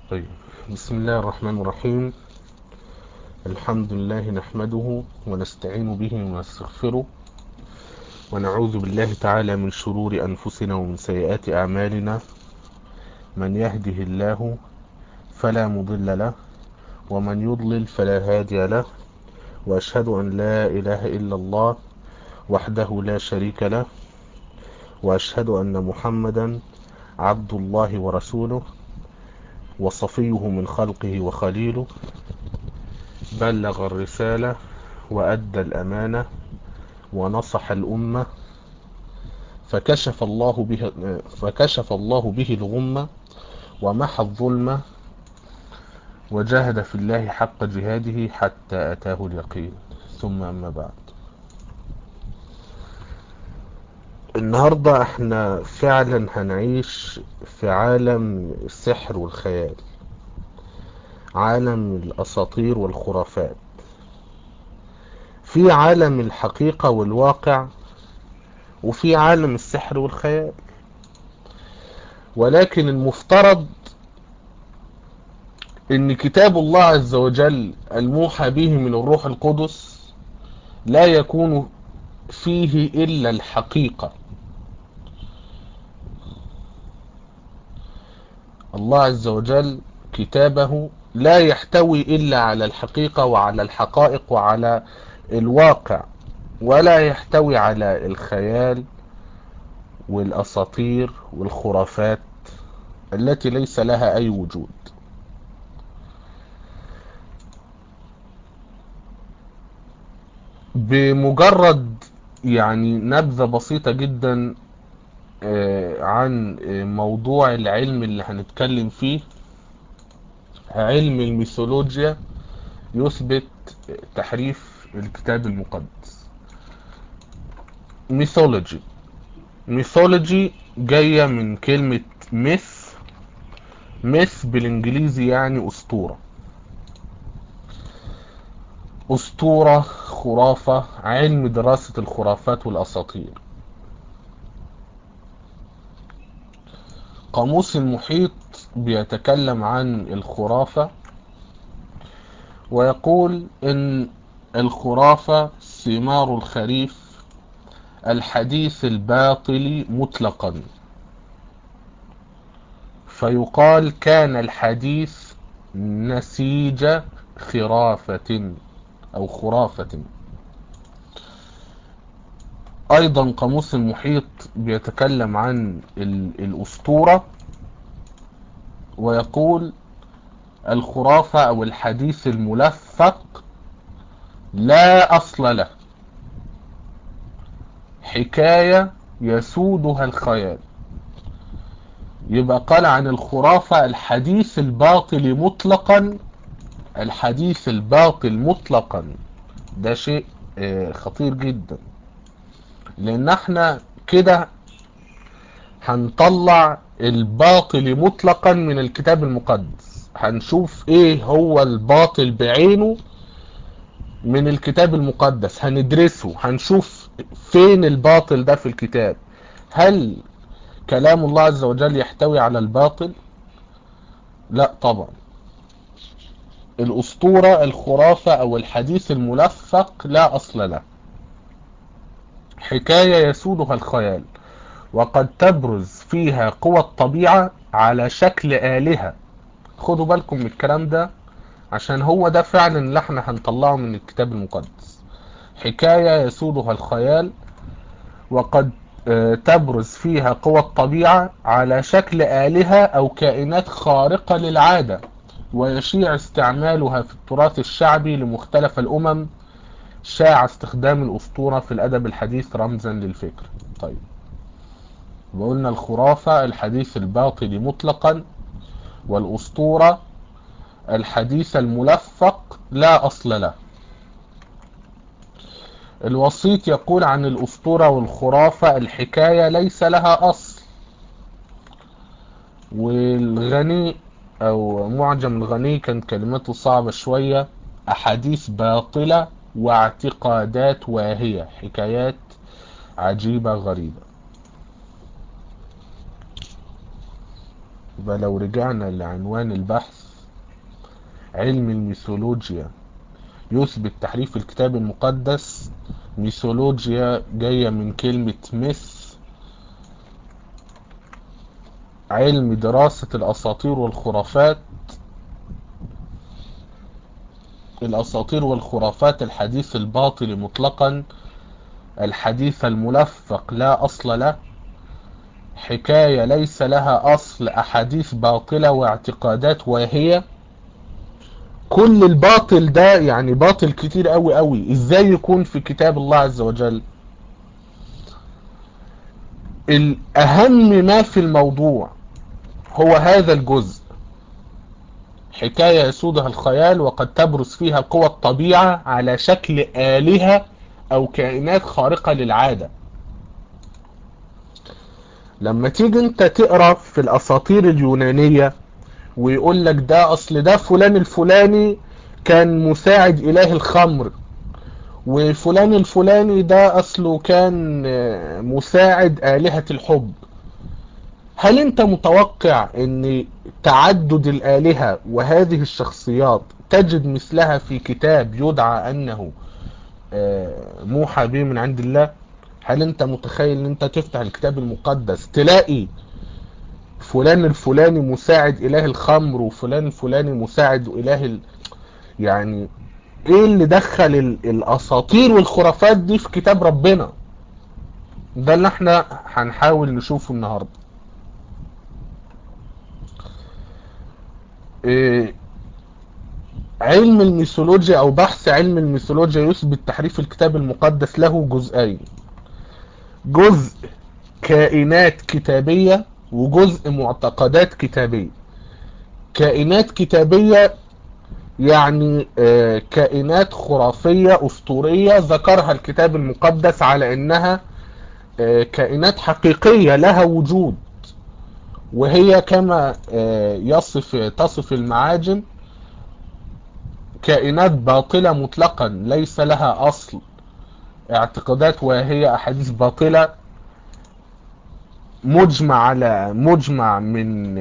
طيب بسم الله الرحمن الرحيم الحمد لله نحمده ونستعين به ونستغفره ونعوذ بالله تعالى من شرور أنفسنا ومن سيئات أعمالنا من يهده الله فلا مضل له ومن يضلل فلا هادي له وأشهد أن لا إله إلا الله وحده لا شريك له وأشهد أن محمدا عبد الله ورسوله وصفيه من خلقه وخليله بلغ الرسالة وأدى الأمانة ونصح الأمة فكشف الله به فكشف الله به الغمة ومحى الظلمة وجاهد في الله حق جهاده حتى أتاه اليقين ثم أما بعد النهاردة احنا فعلا هنعيش في عالم السحر والخيال عالم الأساطير والخرافات في عالم الحقيقة والواقع وفي عالم السحر والخيال ولكن المفترض ان كتاب الله عز وجل الموحى به من الروح القدس لا يكون فيه الا الحقيقة الله عز وجل كتابه لا يحتوي الا على الحقيقة وعلى الحقائق وعلى الواقع ولا يحتوي على الخيال والاساطير والخرافات التي ليس لها اي وجود بمجرد يعني نبذة بسيطة جدا عن موضوع العلم اللي هنتكلم فيه علم الميثولوجيا يثبت تحريف الكتاب المقدس ميثولوجي ميثولوجي جاية من كلمة ميث ميث بالانجليزي يعني اسطورة اسطورة خرافة علم دراسة الخرافات والاساطير قاموس المحيط بيتكلم عن الخرافة ويقول ان الخرافة ثمار الخريف الحديث الباطل مطلقا فيقال كان الحديث نسيج خرافة او خرافة ايضا قاموس المحيط بيتكلم عن الاسطورة ويقول الخرافة او الحديث الملفق لا اصل له حكاية يسودها الخيال يبقى قال عن الخرافة الحديث الباطل مطلقا الحديث الباطل مطلقا ده شيء خطير جدا لان احنا كده هنطلع الباطل مطلقا من الكتاب المقدس هنشوف ايه هو الباطل بعينه من الكتاب المقدس هندرسه هنشوف فين الباطل ده في الكتاب هل كلام الله عز وجل يحتوي على الباطل لا طبعا الاسطورة الخرافة او الحديث الملفق لا اصل له حكاية يسودها الخيال وقد تبرز فيها قوى الطبيعة على شكل آلهة خدوا بالكم من الكلام ده عشان هو ده فعلا اللي احنا هنطلعه من الكتاب المقدس حكاية يسودها الخيال وقد تبرز فيها قوى الطبيعة على شكل آلهة أو كائنات خارقة للعادة ويشيع استعمالها في التراث الشعبي لمختلف الأمم شاع استخدام الأسطورة في الأدب الحديث رمزا للفكر طيب وقلنا الخرافة الحديث الباطل مطلقا والأسطورة الحديث الملفق لا أصل له الوسيط يقول عن الأسطورة والخرافة الحكاية ليس لها أصل والغني أو معجم الغني كانت كلمته صعبة شوية أحاديث باطلة واعتقادات واهية حكايات عجيبة غريبة يبقى لو رجعنا لعنوان البحث علم الميثولوجيا يثبت تحريف الكتاب المقدس ميثولوجيا جاية من كلمة ميث علم دراسة الأساطير والخرافات الأساطير والخرافات الحديث الباطل مطلقا الحديث الملفق لا أصل له حكاية ليس لها أصل أحاديث باطلة واعتقادات واهية كل الباطل ده يعني باطل كتير قوي قوي ازاي يكون في كتاب الله عز وجل الأهم ما في الموضوع هو هذا الجزء حكاية يسودها الخيال وقد تبرز فيها قوى الطبيعة على شكل آلهة أو كائنات خارقة للعادة لما تيجي انت تقرأ في الأساطير اليونانية ويقول لك ده أصل ده فلان الفلاني كان مساعد إله الخمر وفلان الفلاني ده أصله كان مساعد آلهة الحب هل انت متوقع ان تعدد الآلهة وهذه الشخصيات تجد مثلها في كتاب يدعى انه موحى به من عند الله هل انت متخيل ان انت تفتح الكتاب المقدس تلاقي فلان الفلاني مساعد اله الخمر وفلان الفلاني مساعد اله ال... يعني ايه اللي دخل ال... الاساطير والخرافات دي في كتاب ربنا ده اللي احنا هنحاول نشوفه النهارده إيه علم الميثولوجيا او بحث علم الميثولوجيا يثبت تحريف الكتاب المقدس له جزئين جزء كائنات كتابية وجزء معتقدات كتابية كائنات كتابية يعني آه كائنات خرافية اسطورية ذكرها الكتاب المقدس على انها آه كائنات حقيقية لها وجود وهي كما يصف تصف المعاجم كائنات باطلة مطلقا ليس لها أصل اعتقادات وهي أحاديث باطلة مجمع على مجمع من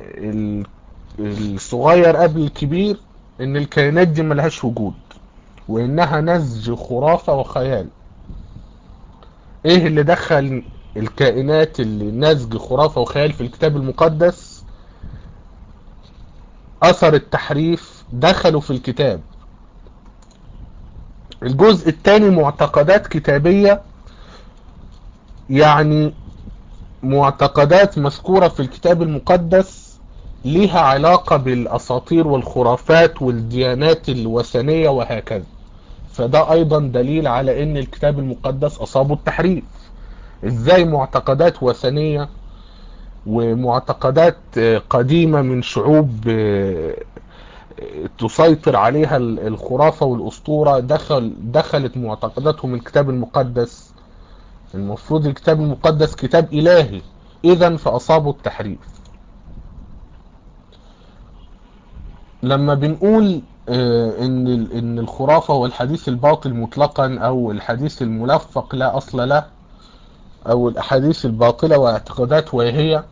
الصغير قبل الكبير ان الكائنات دي ملهاش وجود وانها نسج خرافة وخيال ايه اللي دخل الكائنات اللي نسج خرافة وخيال في الكتاب المقدس اثر التحريف دخلوا في الكتاب الجزء الثاني معتقدات كتابية يعني معتقدات مذكورة في الكتاب المقدس لها علاقة بالاساطير والخرافات والديانات الوثنية وهكذا فده ايضا دليل على ان الكتاب المقدس اصابه التحريف ازاي معتقدات وثنية ومعتقدات قديمة من شعوب تسيطر عليها الخرافة والاسطورة دخل دخلت معتقداتهم الكتاب المقدس المفروض الكتاب المقدس كتاب الهي اذا فاصابوا التحريف لما بنقول ان ان الخرافة والحديث الباطل مطلقا او الحديث الملفق لا اصل له او الاحاديث الباطلة واعتقادات وهي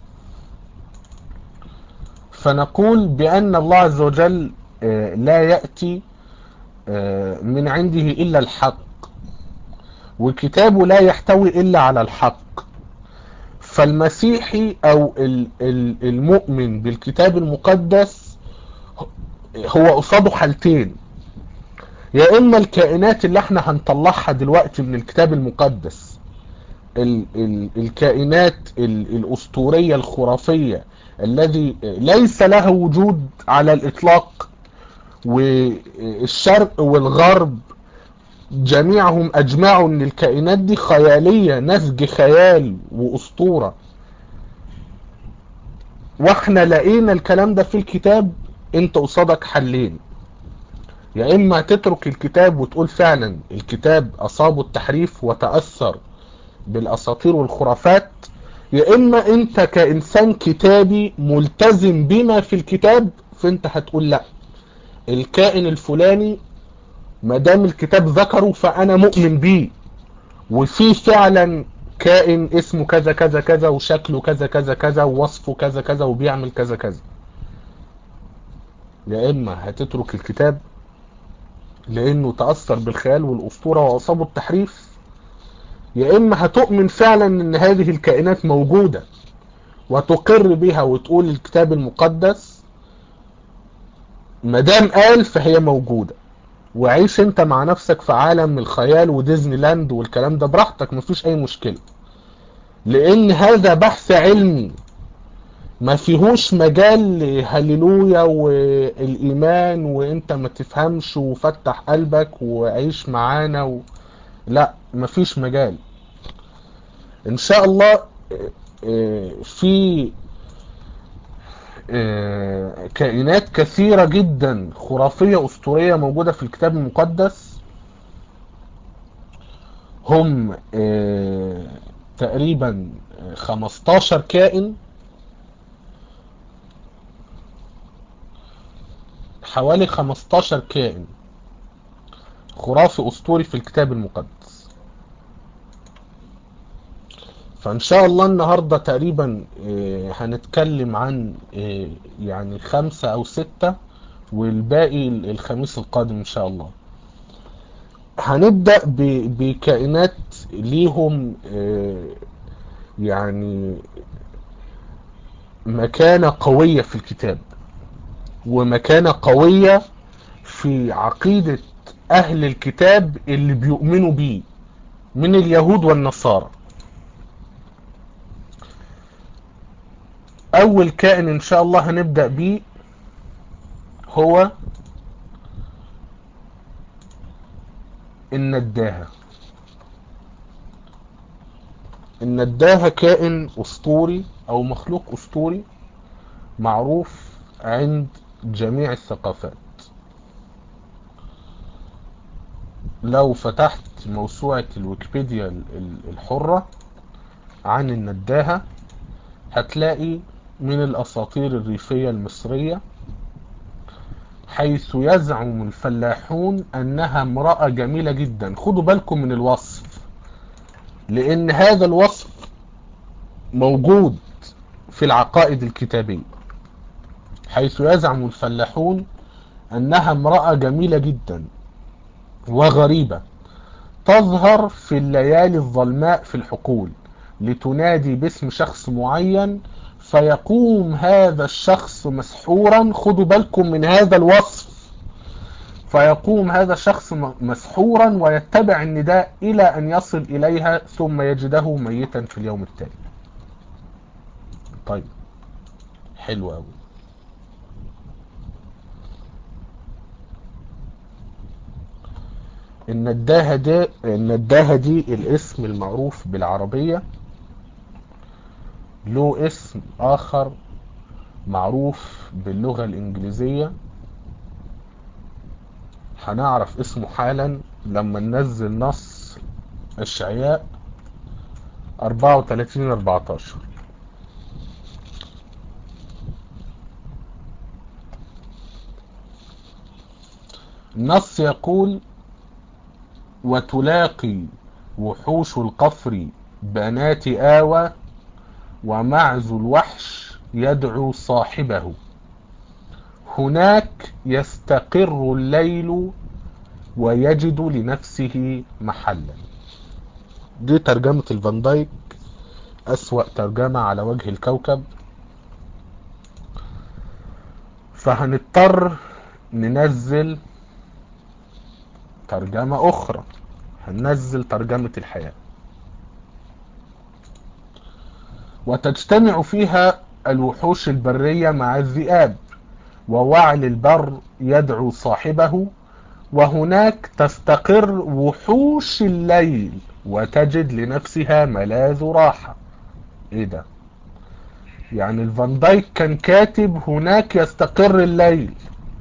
فنقول بان الله عز وجل لا يأتي من عنده الا الحق وكتابه لا يحتوي الا على الحق فالمسيحي او المؤمن بالكتاب المقدس هو قصاده حالتين يا اما الكائنات اللي احنا هنطلعها دلوقتي من الكتاب المقدس ال ال الكائنات ال الاسطورية الخرافية الذي ليس لها وجود على الاطلاق والشرق والغرب جميعهم اجمعوا ان الكائنات دي خيالية نسج خيال واسطورة واحنا لقينا الكلام ده في الكتاب انت قصادك حلين يا اما تترك الكتاب وتقول فعلا الكتاب اصابه التحريف وتأثر بالاساطير والخرافات يا اما انت كانسان كتابي ملتزم بما في الكتاب فانت هتقول لا الكائن الفلاني ما دام الكتاب ذكره فانا مؤمن بيه وفي فعلا كائن اسمه كذا كذا كذا وشكله كذا كذا كذا ووصفه كذا كذا وبيعمل كذا كذا يا اما هتترك الكتاب لانه تأثر بالخيال والاسطورة واصابه التحريف يا اما هتؤمن فعلا ان هذه الكائنات موجودة وتقر بها وتقول الكتاب المقدس مدام قال فهي موجودة وعيش انت مع نفسك في عالم الخيال وديزني لاند والكلام ده براحتك مفيش اي مشكلة لان هذا بحث علمي ما فيهوش مجال لهللويا والايمان وانت ما تفهمش وفتح قلبك وعيش معانا و... لا مفيش مجال ان شاء الله في كائنات كثيرة جدا خرافية اسطورية موجودة في الكتاب المقدس هم تقريبا 15 كائن حوالي 15 كائن خرافي اسطوري في الكتاب المقدس فان شاء الله النهاردة تقريبا هنتكلم عن يعني خمسة او ستة والباقي الخميس القادم ان شاء الله هنبدأ بكائنات ليهم يعني مكانة قوية في الكتاب ومكانة قوية في عقيدة أهل الكتاب اللي بيؤمنوا بيه من اليهود والنصارى أول كائن إن شاء الله هنبدأ بيه هو النداهة النداهة كائن أسطوري أو مخلوق أسطوري معروف عند جميع الثقافات لو فتحت موسوعة الويكيبيديا الحرة عن النداهة هتلاقي من الأساطير الريفية المصرية حيث يزعم الفلاحون أنها امرأة جميلة جدا خدوا بالكم من الوصف لأن هذا الوصف موجود في العقائد الكتابية حيث يزعم الفلاحون أنها امرأة جميلة جدا وغريبة تظهر في الليالي الظلماء في الحقول لتنادي باسم شخص معين فيقوم هذا الشخص مسحورا خدوا بالكم من هذا الوصف فيقوم هذا الشخص مسحورا ويتبع النداء إلى أن يصل إليها ثم يجده ميتا في اليوم التالي طيب حلو أوي النداهة دي النداهة دي الاسم المعروف بالعربية له اسم آخر معروف باللغة الإنجليزية هنعرف اسمه حالا لما ننزل نص الشعياء 34 14 النص يقول وتلاقي وحوش القفر بنات آوى ومعز الوحش يدعو صاحبه هناك يستقر الليل ويجد لنفسه محلا دي ترجمة الفان دايك أسوأ ترجمة على وجه الكوكب فهنضطر ننزل ترجمة أخرى هننزل ترجمة الحياة وتجتمع فيها الوحوش البرية مع الذئاب ووعل البر يدعو صاحبه وهناك تستقر وحوش الليل وتجد لنفسها ملاذ راحة ايه ده يعني الفان دايك كان كاتب هناك يستقر الليل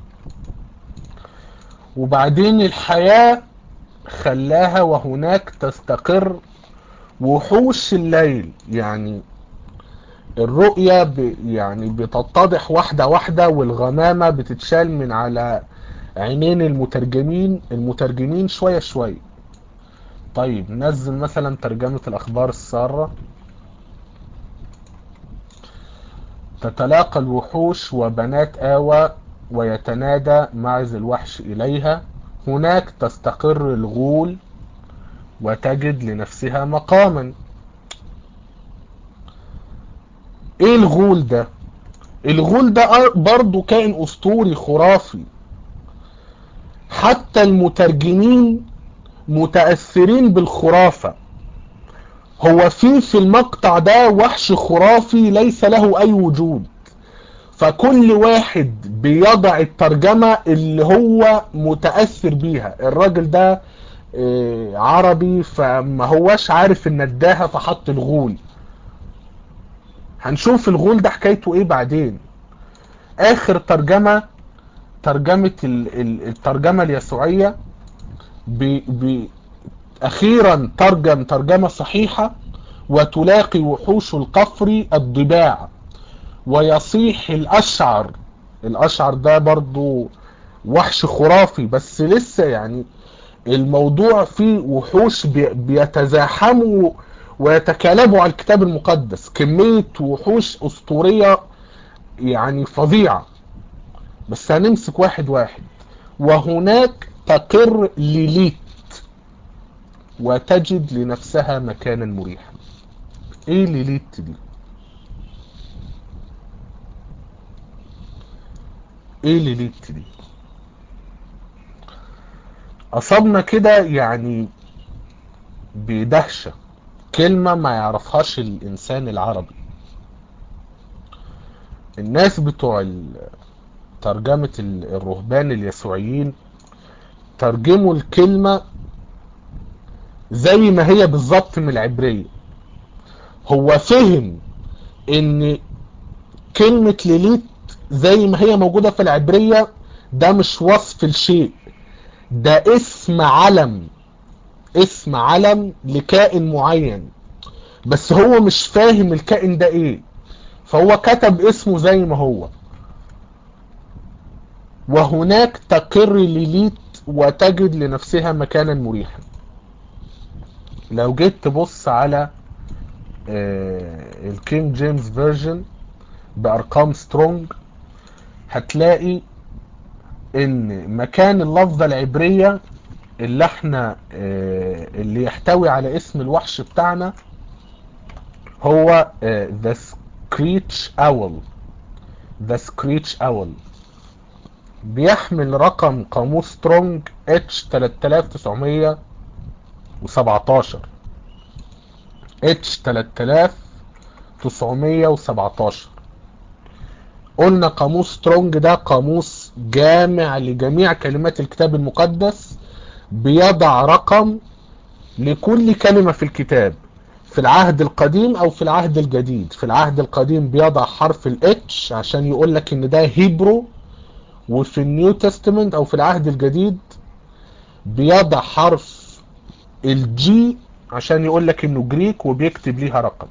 وبعدين الحياة خلاها وهناك تستقر وحوش الليل يعني الرؤية ب يعني بتتضح واحدة واحدة والغمامة بتتشال من على عينين المترجمين المترجمين شوية شوية طيب نزل مثلا ترجمة الأخبار السارة تتلاقى الوحوش وبنات آوى ويتنادى معز الوحش إليها هناك تستقر الغول وتجد لنفسها مقاما ايه الغول ده الغول ده برضو كائن اسطوري خرافي حتى المترجمين متأثرين بالخرافة هو في في المقطع ده وحش خرافي ليس له اي وجود فكل واحد بيضع الترجمة اللي هو متأثر بيها الراجل ده عربي فما هواش عارف النداهة فحط الغول هنشوف الغول ده حكايته ايه بعدين اخر ترجمة ترجمة الترجمة اليسوعية ب ب اخيرا ترجم ترجمة صحيحة وتلاقي وحوش القفر الضباع ويصيح الاشعر الاشعر ده برضو وحش خرافي بس لسه يعني الموضوع فيه وحوش بيتزاحموا ويتكالبوا على الكتاب المقدس كمية وحوش اسطورية يعني فظيعة بس هنمسك واحد واحد وهناك تقر ليليت وتجد لنفسها مكانا مريحا ايه ليليت دي ايه ليليت دي اصابنا كده يعني بدهشة كلمة ما يعرفهاش الانسان العربي الناس بتوع ترجمة الرهبان اليسوعيين ترجموا الكلمة زي ما هي بالظبط من العبرية هو فهم ان كلمة ليليت زي ما هي موجودة في العبرية ده مش وصف الشيء ده اسم علم اسم علم لكائن معين بس هو مش فاهم الكائن ده ايه فهو كتب اسمه زي ما هو وهناك تقر ليليت وتجد لنفسها مكانا مريحا لو جيت تبص على الكينج جيمس فيرجن بارقام سترونج هتلاقي ان مكان اللفظة العبرية اللي احنا اللي يحتوي على اسم الوحش بتاعنا هو the screech owl the screech owl بيحمل رقم قاموس سترونج اتش 3917 اتش 3917 قلنا قاموس سترونج ده قاموس جامع لجميع كلمات الكتاب المقدس بيضع رقم لكل كلمة في الكتاب في العهد القديم او في العهد الجديد في العهد القديم بيضع حرف الاتش عشان يقول لك ان ده هيبرو وفي النيو تستمنت او في العهد الجديد بيضع حرف الجي عشان يقول لك انه جريك وبيكتب ليها رقم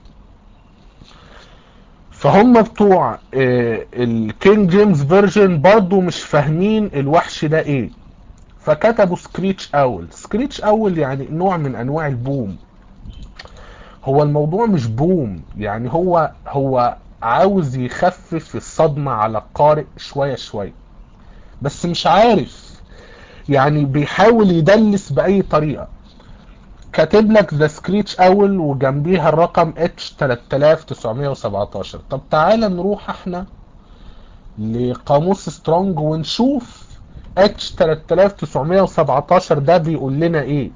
فهم بتوع الكينج جيمس فيرجن برضو مش فاهمين الوحش ده ايه فكتبوا سكريتش اول سكريتش اول يعني نوع من انواع البوم هو الموضوع مش بوم يعني هو هو عاوز يخفف الصدمة على القارئ شوية شوية بس مش عارف يعني بيحاول يدلس بأي طريقة كاتب لك ذا سكريتش اول وجنبيها الرقم اتش 3917 طب تعالى نروح احنا لقاموس سترونج ونشوف اتش 3917 ده بيقول لنا ايه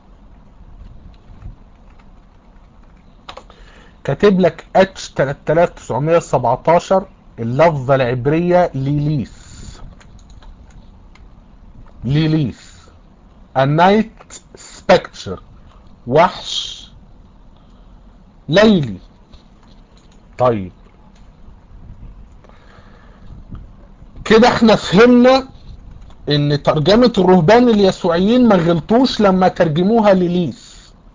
كاتب لك اتش 3917 اللفظة العبرية ليليس ليليس A night spectre وحش ليلي طيب كده احنا فهمنا ان ترجمة الرهبان اليسوعيين ما غلطوش لما ترجموها لليس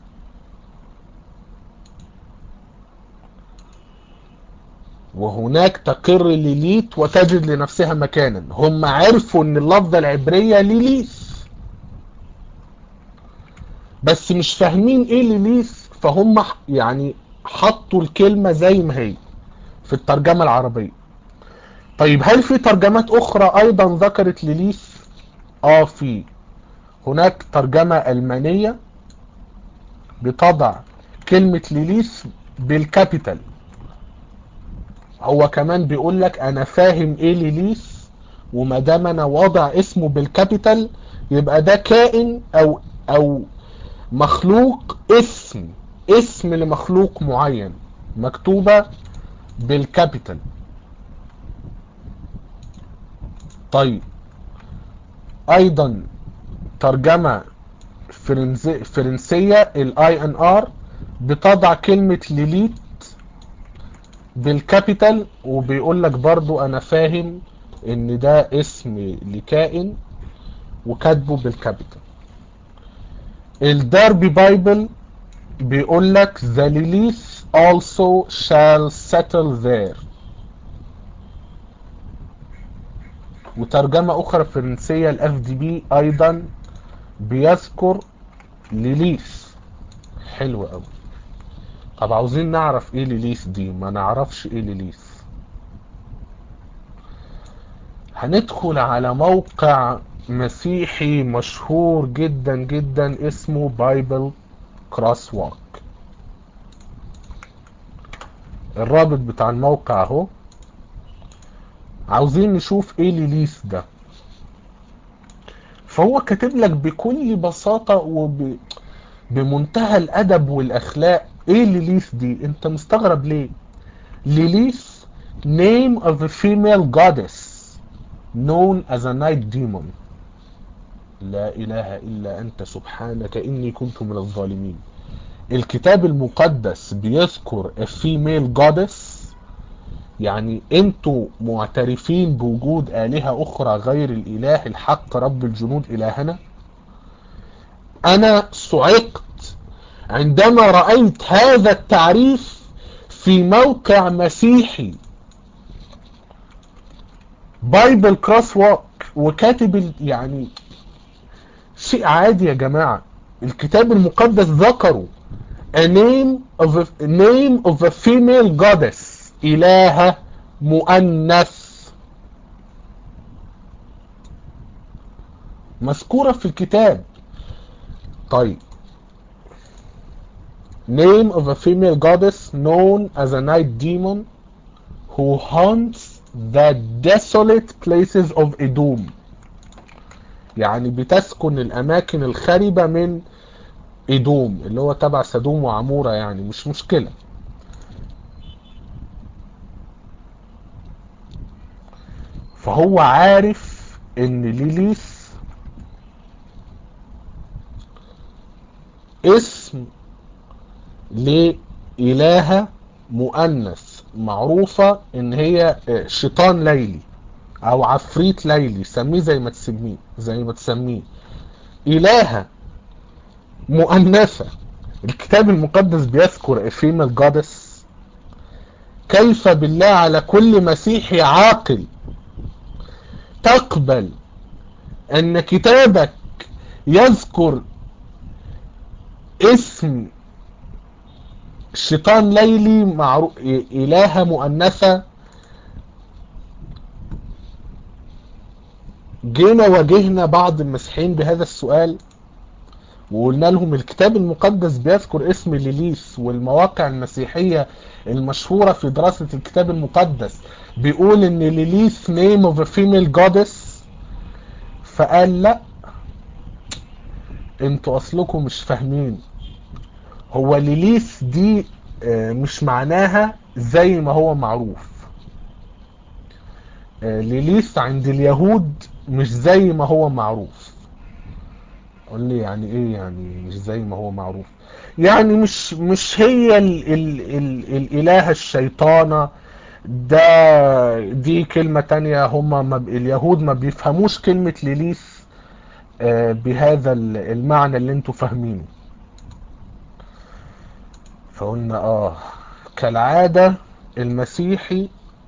وهناك تقر ليليت وتجد لنفسها مكانا هم عرفوا ان اللفظة العبرية ليليس بس مش فاهمين ايه ليليث فهم يعني حطوا الكلمة زي ما هي في الترجمة العربية طيب هل في ترجمات اخرى ايضا ذكرت ليليث اه في هناك ترجمة المانية بتضع كلمة ليليث بالكابيتال هو كمان بيقول لك انا فاهم ايه ليليث وما دام انا واضع اسمه بالكابيتال يبقى ده كائن او او مخلوق اسم اسم لمخلوق معين مكتوبة بالكابيتال طيب ايضا ترجمة فرنسي فرنسية الاي ان ار بتضع كلمة ليليت بالكابيتال وبيقول لك برضو انا فاهم ان ده اسم لكائن وكاتبه بالكابيتال الداربي بايبل بيقول لك the Lilith also shall settle there وترجمة أخرى فرنسية الاف دي بي أيضا بيذكر ليليث حلو قوي طب عاوزين نعرف ايه ليليث دي ما نعرفش ايه ليليث هندخل على موقع مسيحي مشهور جدا جدا اسمه بايبل كروس ووك الرابط بتاع الموقع اهو عاوزين نشوف ايه ليليث ده فهو كاتب لك بكل بساطة وب... بمنتهى الادب والاخلاق ايه ليليث دي انت مستغرب ليه ليليث name of a female goddess known as a night demon لا اله الا انت سبحانك اني كنت من الظالمين الكتاب المقدس بيذكر a female goddess يعني انتوا معترفين بوجود آلهة أخرى غير الإله الحق رب الجنود إلهنا أنا صعقت عندما رأيت هذا التعريف في موقع مسيحي بايبل كروس ووك وكاتب يعني شيء عادي يا جماعة الكتاب المقدس ذكره a name of a, a name of a female goddess إلهة مؤنث مذكورة في الكتاب طيب name of a female goddess known as a night demon who haunts the desolate places of Edom يعني بتسكن الأماكن الخربة من إدوم اللي هو تبع سدوم وعمورة يعني مش مشكلة فهو عارف ان ليليث اسم لإلهة مؤنث معروفة ان هي شيطان ليلي او عفريت ليلي سميه زي ما تسميه زي ما تسميه إلهة مؤنثة الكتاب المقدس بيذكر فيمال جادس كيف بالله على كل مسيحي عاقل تقبل ان كتابك يذكر اسم شيطان ليلي معروف إلهة مؤنثة جينا واجهنا بعض المسيحيين بهذا السؤال وقلنا لهم الكتاب المقدس بيذكر اسم ليليث والمواقع المسيحية المشهورة في دراسة الكتاب المقدس بيقول ان ليليث name of a female goddess فقال لا انتوا اصلكم مش فاهمين هو ليليث دي مش معناها زي ما هو معروف ليليث عند اليهود مش زي ما هو معروف قول لي يعني ايه يعني مش زي ما هو معروف يعني مش مش هي ال ال ال الالهة الشيطانة ده دي كلمة تانية هما ما اليهود ما بيفهموش كلمة ليليث بهذا المعنى اللي انتوا فاهمينه فقلنا اه كالعادة المسيحي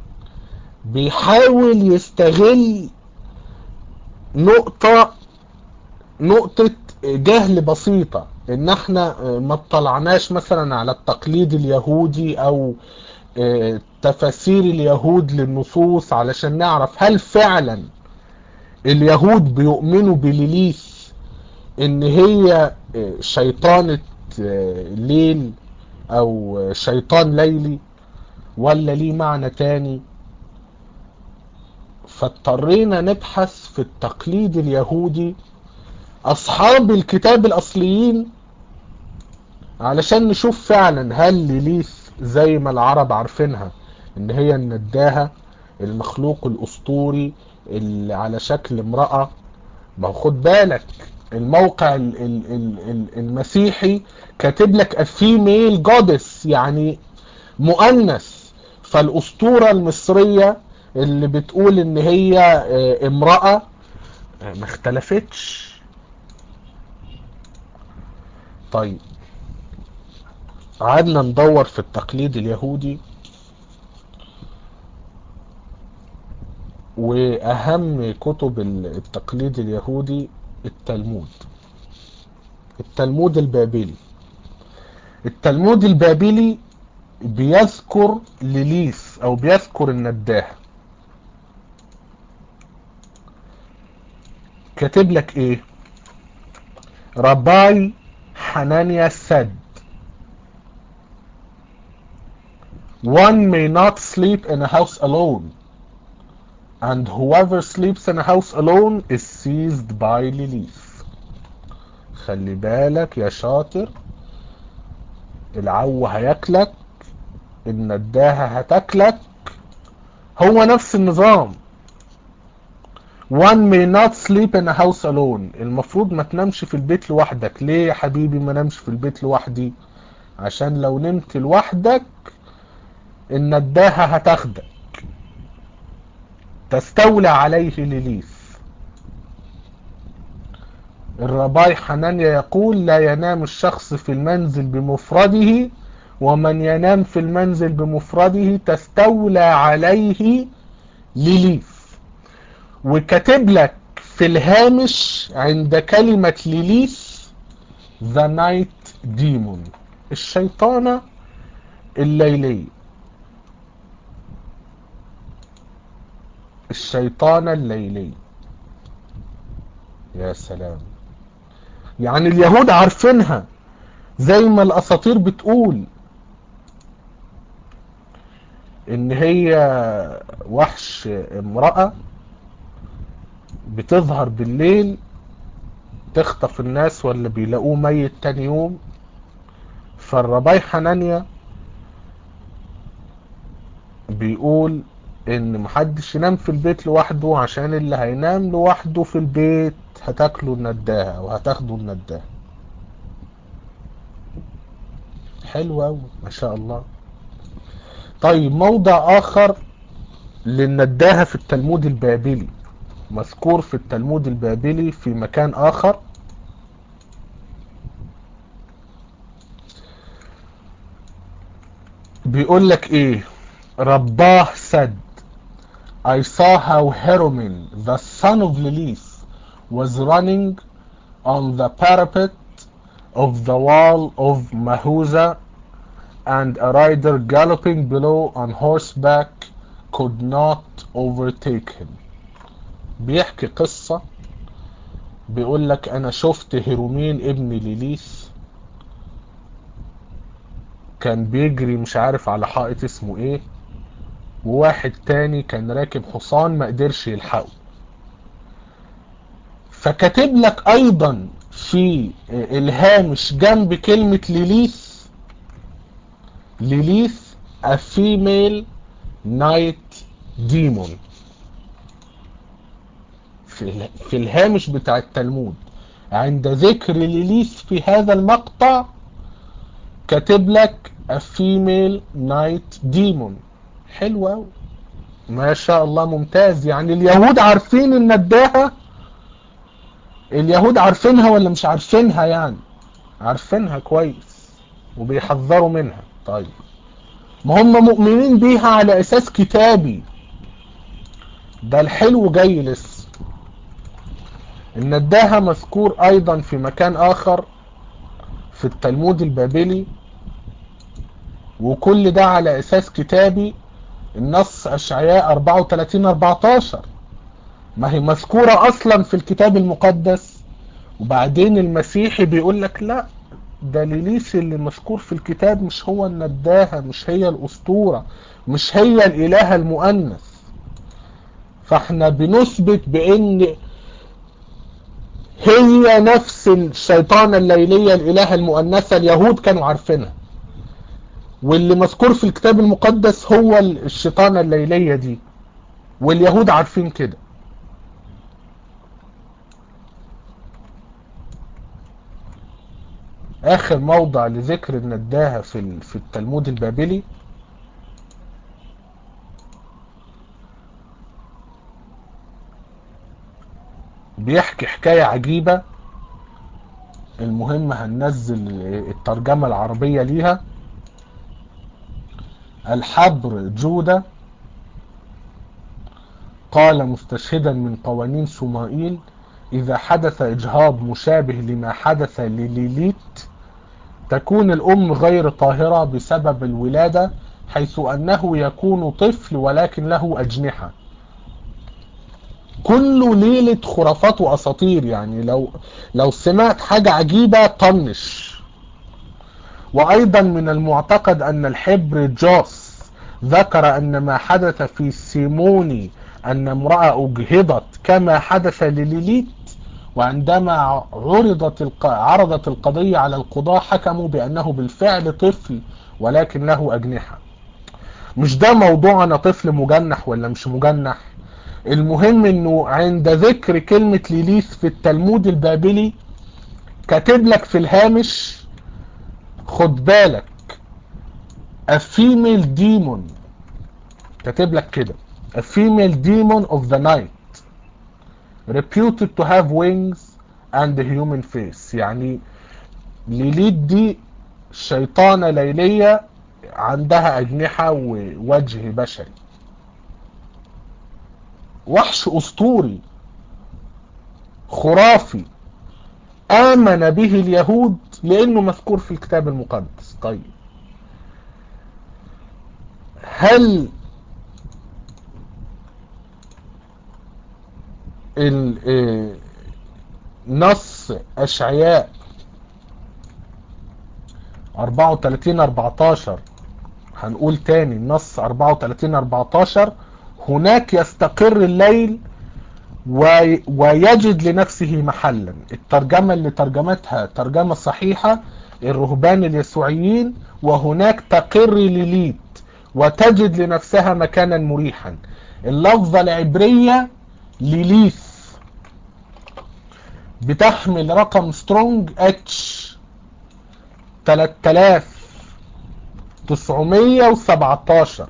بيحاول يستغل نقطة نقطة جهل بسيطة ان احنا ما اطلعناش مثلا على التقليد اليهودي او تفاسير اليهود للنصوص علشان نعرف هل فعلا اليهود بيؤمنوا بليليث ان هي شيطانة ليل او شيطان ليلي ولا ليه معنى تاني فاضطرينا نبحث في التقليد اليهودي اصحاب الكتاب الاصليين علشان نشوف فعلا هل ليليث زي ما العرب عارفينها ان هي النداهة المخلوق الاسطوري اللي على شكل امرأة ما هو خد بالك الموقع ال ال ال المسيحي كاتب لك الفيميل جودس يعني مؤنث فالاسطورة المصرية اللي بتقول ان هي امرأة ما اختلفتش طيب قعدنا ندور في التقليد اليهودي واهم كتب التقليد اليهودي التلمود التلمود البابلي التلمود البابلي بيذكر ليليث او بيذكر النداه كاتب لك ايه رباي حنانيا said one may not sleep in a house alone and whoever sleeps in a house alone is seized by Lilith خلي بالك يا شاطر العو هياكلك النداهة هتاكلك هو نفس النظام one may not sleep in a house alone المفروض ما تنامش في البيت لوحدك ليه يا حبيبي ما نامش في البيت لوحدي عشان لو نمت لوحدك النداهة هتاخدك تستولى عليه ليليث الرباي حنانيا يقول لا ينام الشخص في المنزل بمفرده ومن ينام في المنزل بمفرده تستولى عليه ليليث وكاتب لك في الهامش عند كلمة ليليث ذا نايت ديمون الشيطانة الليلية الشيطانة الليلية يا سلام يعني اليهود عارفينها زي ما الاساطير بتقول ان هي وحش امرأة بتظهر بالليل تخطف الناس ولا بيلاقوه ميت تاني يوم فالرباي حنانيا بيقول ان محدش ينام في البيت لوحده عشان اللي هينام لوحده في البيت هتاكله النداهة او هتاخده النداهة حلو اوي ما شاء الله طيب موضع اخر للنداهة في التلمود البابلي مذكور في التلمود البابلي في مكان اخر بيقول لك ايه رباه said I saw how Heromin, the son of Lilith, was running on the parapet of the wall of Mahuza and a rider galloping below on horseback could not overtake him. بيحكي قصة بيقول لك انا شفت هيرومين ابن ليليث كان بيجري مش عارف على حائط اسمه ايه وواحد تاني كان راكب حصان ما قدرش يلحقه فكاتب لك ايضا في الهامش جنب كلمة ليليث ليليث a female night demon في, في الهامش بتاع التلمود عند ذكر ليليث في هذا المقطع كاتب لك a female night demon حلو قوي ما شاء الله ممتاز يعني اليهود عارفين النداهة اليهود عارفينها ولا مش عارفينها يعني عارفينها كويس وبيحذروا منها طيب ما هم مؤمنين بيها على اساس كتابي ده الحلو جاي لسه النداهة مذكور ايضا في مكان اخر في التلمود البابلي وكل ده على اساس كتابي النص اشعياء 34 14 ما هي مذكورة اصلا في الكتاب المقدس وبعدين المسيحي بيقول لك لا ده ليليس اللي مذكور في الكتاب مش هو النداهة مش هي الاسطورة مش هي الالهة المؤنث فاحنا بنثبت بان هي نفس الشيطانة الليلية الالهة المؤنثة اليهود كانوا عارفينها واللي مذكور في الكتاب المقدس هو الشيطانة الليلية دي واليهود عارفين كده اخر موضع لذكر النداهة في في التلمود البابلي بيحكي حكاية عجيبة المهم هننزل الترجمة العربية ليها الحبر جودة قال مستشهدا من قوانين سومائيل إذا حدث إجهاض مشابه لما حدث لليليت تكون الأم غير طاهرة بسبب الولادة حيث أنه يكون طفل ولكن له أجنحة كله ليلة خرافات وأساطير يعني لو لو سمعت حاجة عجيبة طنش وأيضا من المعتقد أن الحبر جوس ذكر أن ما حدث في سيموني أن امرأة أجهضت كما حدث لليليت وعندما عرضت الق... عرضت القضية على القضاء حكموا بأنه بالفعل طفل ولكن له أجنحة مش ده موضوعنا طفل مجنح ولا مش مجنح المهم انه عند ذكر كلمة ليليث في التلمود البابلي كاتب لك في الهامش خد بالك a female demon كاتب لك كده a female demon of the night reputed to have wings and a human face يعني ليليت دي شيطانة ليلية عندها أجنحة ووجه بشري وحش أسطوري خرافي آمن به اليهود لأنه مذكور في الكتاب المقدس طيب هل نص أشعياء 34 14 هنقول تاني النص 34 14 هناك يستقر الليل ويجد لنفسه محلا الترجمة اللي ترجمتها ترجمة صحيحة الرهبان اليسوعيين وهناك تقر ليليت وتجد لنفسها مكانا مريحا اللفظة العبرية ليليث بتحمل رقم سترونج اتش 3917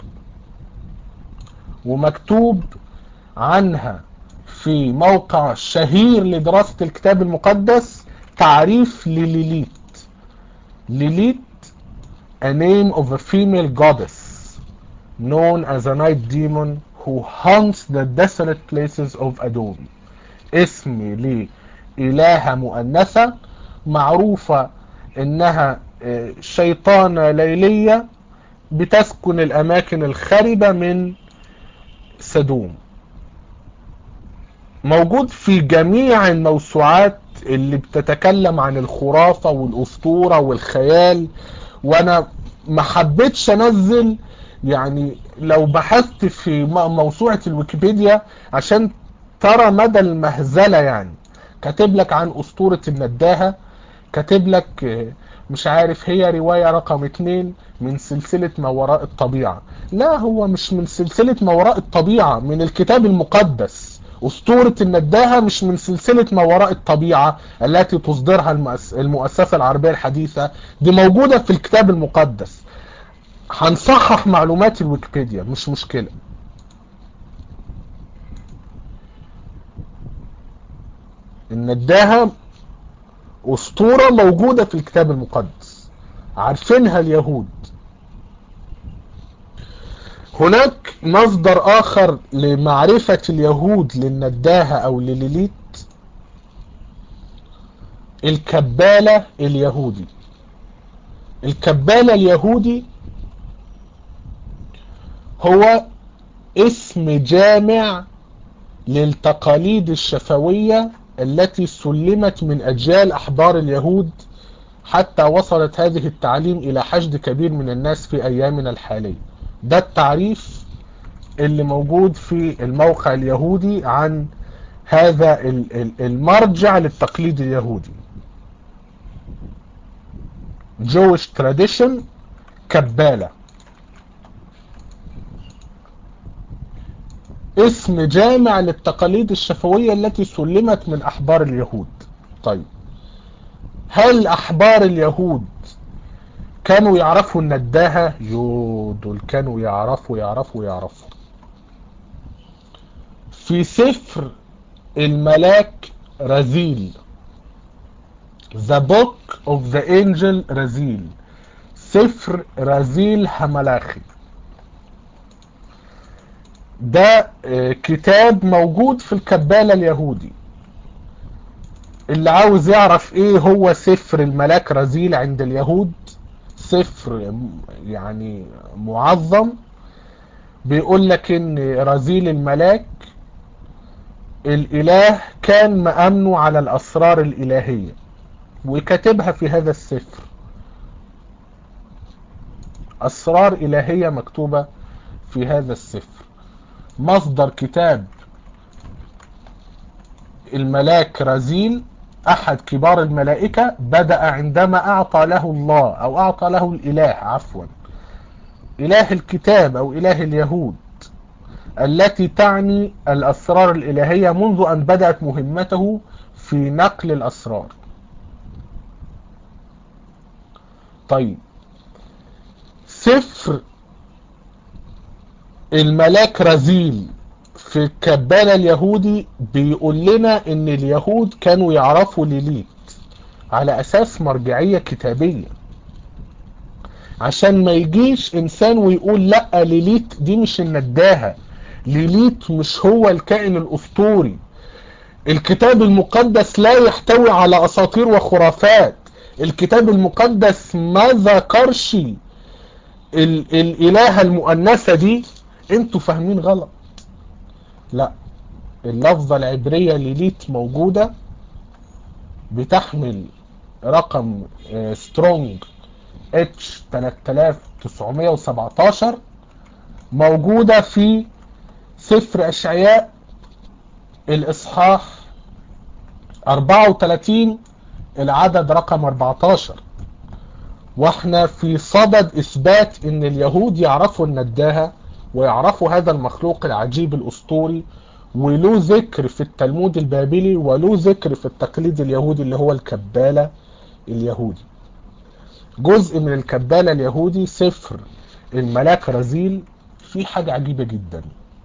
ومكتوب عنها في موقع شهير لدراسة الكتاب المقدس تعريف لليليت ليليت a name of a female goddess known as a night demon who haunts the desolate places of Adon اسم لإلهة مؤنثة معروفة انها شيطانة ليلية بتسكن الاماكن الخربة من سدوم موجود في جميع الموسوعات اللي بتتكلم عن الخرافة والاسطورة والخيال وانا ما حبيتش انزل يعني لو بحثت في موسوعة الويكيبيديا عشان ترى مدى المهزلة يعني كاتب لك عن اسطورة النداهة كاتب لك مش عارف هي رواية رقم اتنين من سلسلة ما وراء الطبيعة لا هو مش من سلسلة ما وراء الطبيعة من الكتاب المقدس أسطورة النداهة مش من سلسلة ما وراء الطبيعة التي تصدرها المؤسسة العربية الحديثة دي موجودة في الكتاب المقدس هنصحح معلومات الويكيبيديا مش مشكلة النداهة أسطورة موجودة في الكتاب المقدس عارفينها اليهود هناك مصدر آخر لمعرفة اليهود للنداهة أو لليليت الكبالة اليهودي الكبالة اليهودي هو اسم جامع للتقاليد الشفوية التي سلمت من أجيال أحبار اليهود حتى وصلت هذه التعليم إلى حشد كبير من الناس في أيامنا الحالية ده التعريف اللي موجود في الموقع اليهودي عن هذا المرجع للتقليد اليهودي Jewish tradition كبالة اسم جامع للتقاليد الشفوية التي سلمت من أحبار اليهود طيب هل أحبار اليهود كانوا يعرفوا النداهة يو دول كانوا يعرفوا يعرفوا يعرفوا في سفر الملاك رزيل The Book of the Angel رزيل سفر رزيل هملاخي ده كتاب موجود في الكبالة اليهودي اللي عاوز يعرف ايه هو سفر الملاك رزيل عند اليهود سفر يعني معظم بيقول لك ان رزيل الملاك الاله كان مأمنه على الاسرار الالهية وكاتبها في هذا السفر اسرار الهية مكتوبة في هذا السفر مصدر كتاب الملاك رزيل احد كبار الملائكة بدأ عندما اعطى له الله او اعطى له الاله عفوا اله الكتاب او اله اليهود التي تعني الاسرار الالهية منذ ان بدأت مهمته في نقل الاسرار طيب سفر الملاك رزيل في الكبالة اليهودي بيقول لنا ان اليهود كانوا يعرفوا ليليت على اساس مرجعية كتابية عشان ما يجيش انسان ويقول لا ليليت دي مش النداهة ليليت مش هو الكائن الاسطوري الكتاب المقدس لا يحتوي على اساطير وخرافات الكتاب المقدس ما ذكرش الالهة المؤنثة دي انتوا فاهمين غلط لا اللفظة العبرية ليليت موجودة بتحمل رقم سترونج اتش 3917 موجودة في سفر اشعياء الاصحاح 34 العدد رقم 14 واحنا في صدد اثبات ان اليهود يعرفوا النداهة ويعرفوا هذا المخلوق العجيب الاسطوري وله ذكر في التلمود البابلي وله ذكر في التقليد اليهودي اللي هو الكبالة اليهودي جزء من الكبالة اليهودي سفر الملاك رزيل في حاجة عجيبة جدا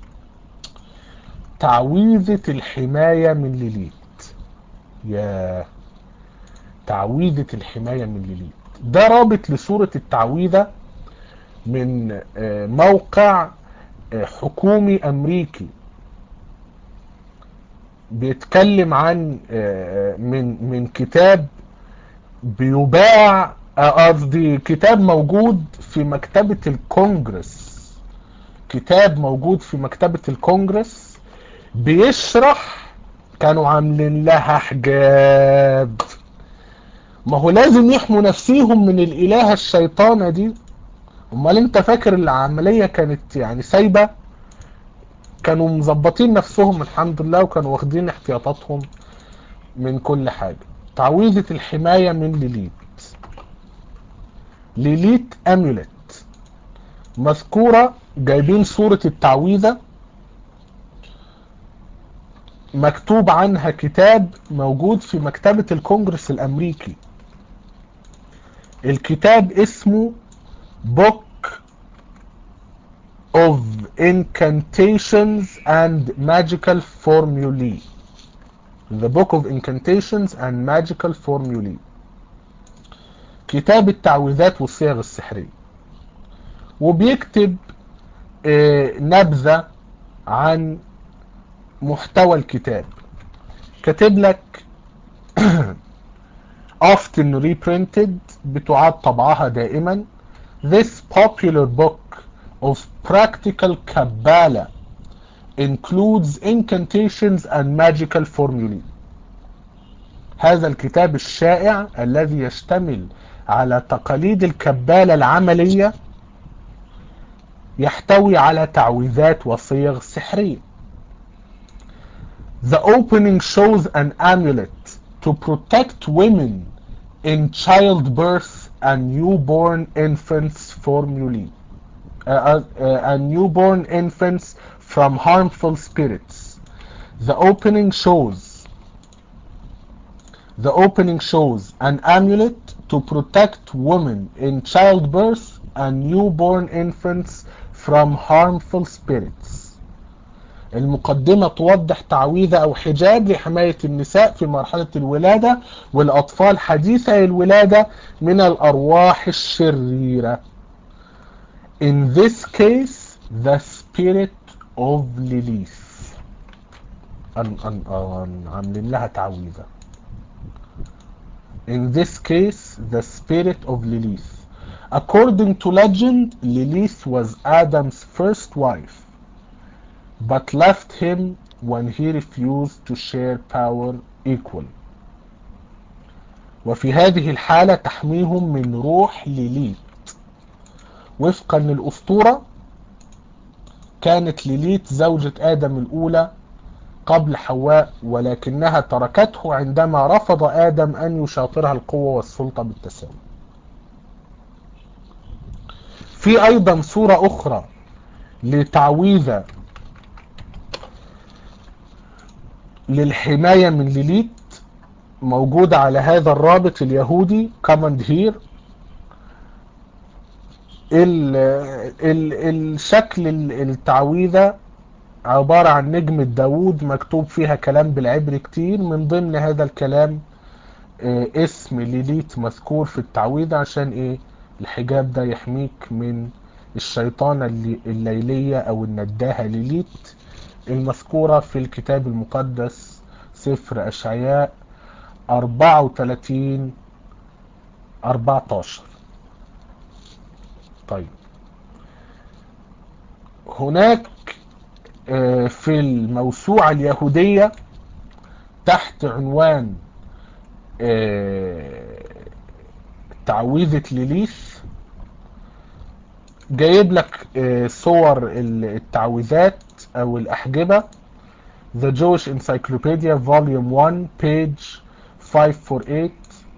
تعويذة الحماية من ليليت يا تعويذة الحماية من ليليت ده رابط لصورة التعويذة من موقع حكومي امريكي بيتكلم عن من من كتاب بيباع قصدي كتاب موجود في مكتبة الكونجرس كتاب موجود في مكتبة الكونجرس بيشرح كانوا عاملين لها حجاب ما هو لازم يحموا نفسيهم من الالهة الشيطانة دي امال انت فاكر العملية كانت يعني سايبة كانوا مظبطين نفسهم الحمد لله وكانوا واخدين احتياطاتهم من كل حاجة تعويذة الحماية من ليليت ليليت اميوليت مذكورة جايبين صورة التعويذة مكتوب عنها كتاب موجود في مكتبة الكونجرس الامريكي الكتاب اسمه Book of Incantations and Magical Formulae The Book of Incantations and Magical Formulae كتاب التعويذات والصيغ السحرية وبيكتب نبذة عن محتوى الكتاب كاتب لك often reprinted بتعاد طبعها دائما this popular book of practical Kabbalah includes incantations and magical formulae هذا الكتاب الشائع الذي يشتمل على تقاليد الكبالة العملية يحتوي على تعويذات وصيغ سحرية The opening shows an amulet to protect women in childbirth and newborn infants formulae uh, uh, and newborn infants from harmful spirits. The opening shows the opening shows an amulet to protect women in childbirth and newborn infants from harmful spirits. المقدمة توضح تعويذة أو حجاب لحماية النساء في مرحلة الولادة والأطفال حديثي الولادة من الأرواح الشريرة. In this case, the spirit of Lilith. أن أن أن عاملين لها تعويذة. In this case, the spirit of Lilith. According to legend, Lilith was Adam's first wife, but left him when he refused to share power equally. وفي هذه الحالة تحميهم من روح ليليت وفقا للأسطورة كانت ليليت زوجة آدم الأولى قبل حواء ولكنها تركته عندما رفض آدم أن يشاطرها القوة والسلطة بالتساوي في أيضا صورة أخرى لتعويذة للحماية من ليليت موجودة على هذا الرابط اليهودي كوماند هير ال ال الشكل التعويذة عبارة عن نجمة داوود مكتوب فيها كلام بالعبري كتير من ضمن هذا الكلام اه اسم ليليت مذكور في التعويذة عشان ايه الحجاب ده يحميك من الشيطانة الليلية او النداهة ليليت المذكورة في الكتاب المقدس سفر اشعياء 34 14 طيب هناك في الموسوعة اليهودية تحت عنوان تعويذة ليليث جايب لك صور التعويذات او الاحجبة The Jewish Encyclopedia Volume 1 page 548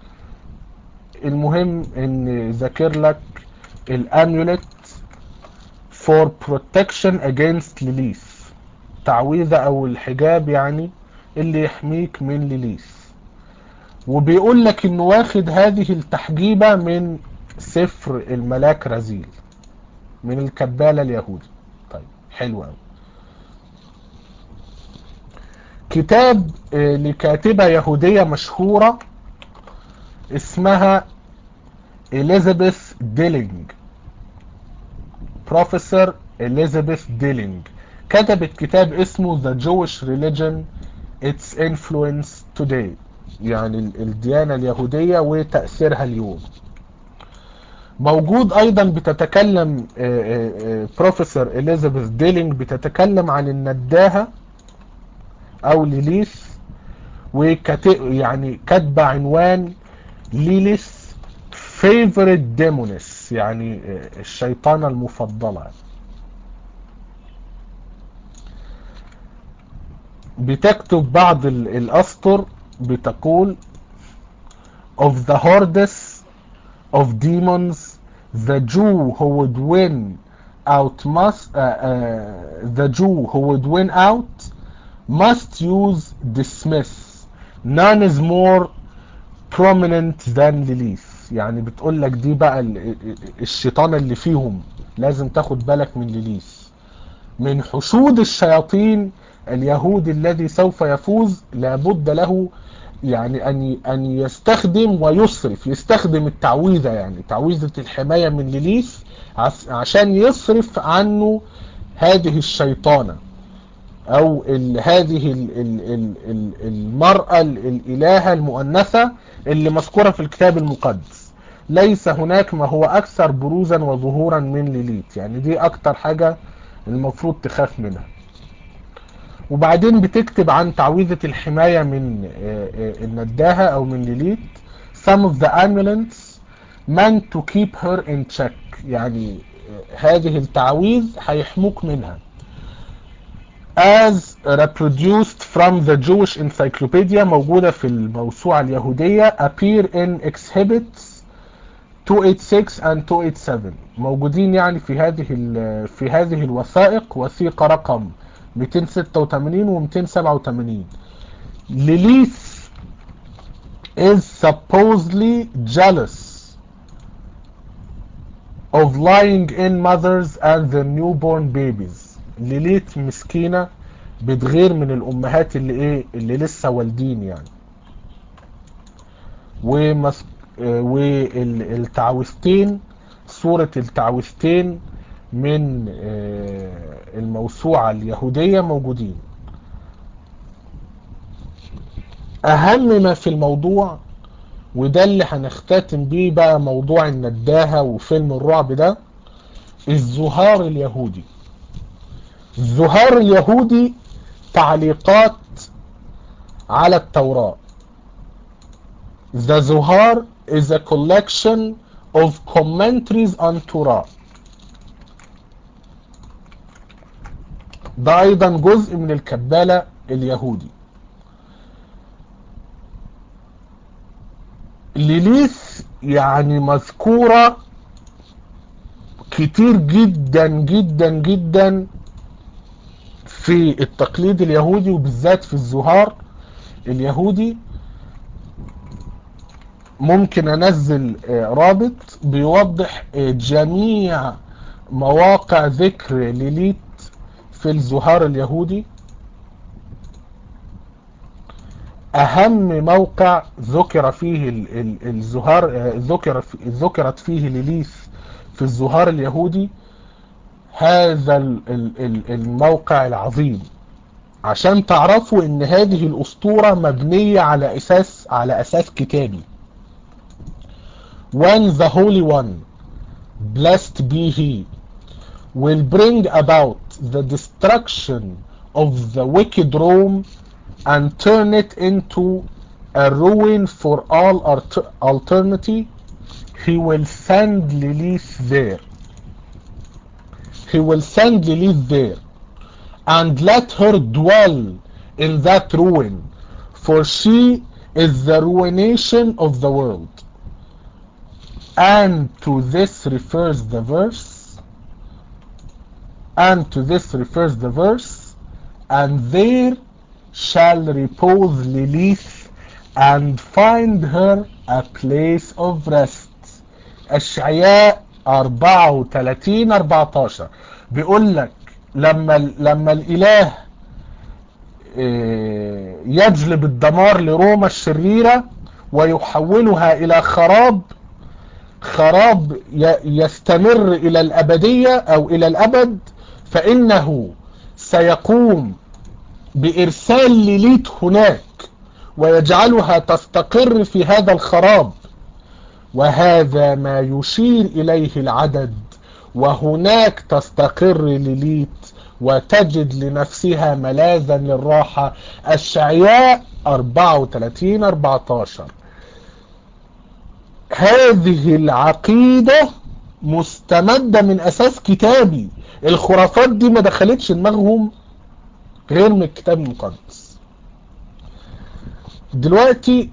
المهم ان ذاكر لك الاميوليت for protection against ليليث تعويذة او الحجاب يعني اللي يحميك من ليليث وبيقول لك انه واخد هذه التحجيبة من سفر الملاك رزيل من الكبالة اليهودي طيب حلو قوي كتاب لكاتبة يهودية مشهورة اسمها إليزابيث ديلينج بروفيسور إليزابيث ديلينج كتبت كتاب اسمه The Jewish Religion Its Influence Today يعني الديانة اليهودية وتأثيرها اليوم موجود ايضا بتتكلم بروفيسور اليزابيث ديلينج بتتكلم عن النداهة او ليليث وكاتب يعني كاتبه عنوان ليليث فيفورت ديمونس يعني الشيطانة المفضلة بتكتب بعض الأسطر بتقول of the hordes of demons the Jew who would win out must uh, uh, the Jew who would win out must use dismiss none is more prominent than Lilith يعني بتقول لك دي بقى الشيطان اللي فيهم لازم تاخد بالك من ليليث من حشود الشياطين اليهود الذي سوف يفوز لابد له يعني ان ان يستخدم ويصرف يستخدم التعويذه يعني تعويذه الحمايه من ليليث عشان يصرف عنه هذه الشيطانه او ال هذه ال ال ال ال المرأة الالهة المؤنثة اللي مذكورة في الكتاب المقدس ليس هناك ما هو اكثر بروزا وظهورا من ليليت يعني دي اكتر حاجة المفروض تخاف منها وبعدين بتكتب عن تعويذة الحماية من النداهة او من ليليت some of the amulets meant to keep her in check يعني هذه التعويذ هيحموك منها as reproduced from the Jewish Encyclopedia موجودة في الموسوعة اليهودية appear in exhibits 286 and 287 موجودين يعني في هذه في هذه الوثائق وثيقة رقم 286 و 287 ليليث is supposedly jealous of lying in mothers and their newborn babies ليليت مسكينة بتغير من الامهات اللي ايه اللي لسه والدين يعني ومس... والتعويذتين صورة التعويذتين من الموسوعة اليهودية موجودين اهم ما في الموضوع وده اللي هنختتم بيه بقى موضوع النداهة وفيلم الرعب ده الزهار اليهودي الزهار اليهودي تعليقات على التوراة The Zohar is a collection of commentaries on Torah ده ايضا جزء من الكبالة اليهودي ليليث يعني مذكورة كتير جدا جدا جدا في التقليد اليهودي وبالذات في الزهار اليهودي ممكن انزل رابط بيوضح جميع مواقع ذكر ليليت في الزهار اليهودي اهم موقع ذكر فيه الزهار ذكر ذكرت فيه ليليث في الزهار اليهودي هذا الموقع العظيم عشان تعرفوا ان هذه الاسطورة مبنية على اساس على اساس كتابي when the holy one blessed be he will bring about the destruction of the wicked Rome and turn it into a ruin for all eternity he will send Lilith there he will send Lilith there and let her dwell in that ruin for she is the ruination of the world and to this refers the verse and to this refers the verse and there shall repose Lilith and find her a place of rest اشعياء 34 14 بيقول لك لما لما الاله يجلب الدمار لروما الشريرة ويحولها الى خراب خراب يستمر الى الابدية او الى الابد فانه سيقوم بارسال ليليت هناك ويجعلها تستقر في هذا الخراب وهذا ما يشير اليه العدد وهناك تستقر ليليت وتجد لنفسها ملاذا للراحة الشعياء 34 14 هذه العقيدة مستمدة من اساس كتابي الخرافات دي ما دخلتش دماغهم غير من الكتاب المقدس دلوقتي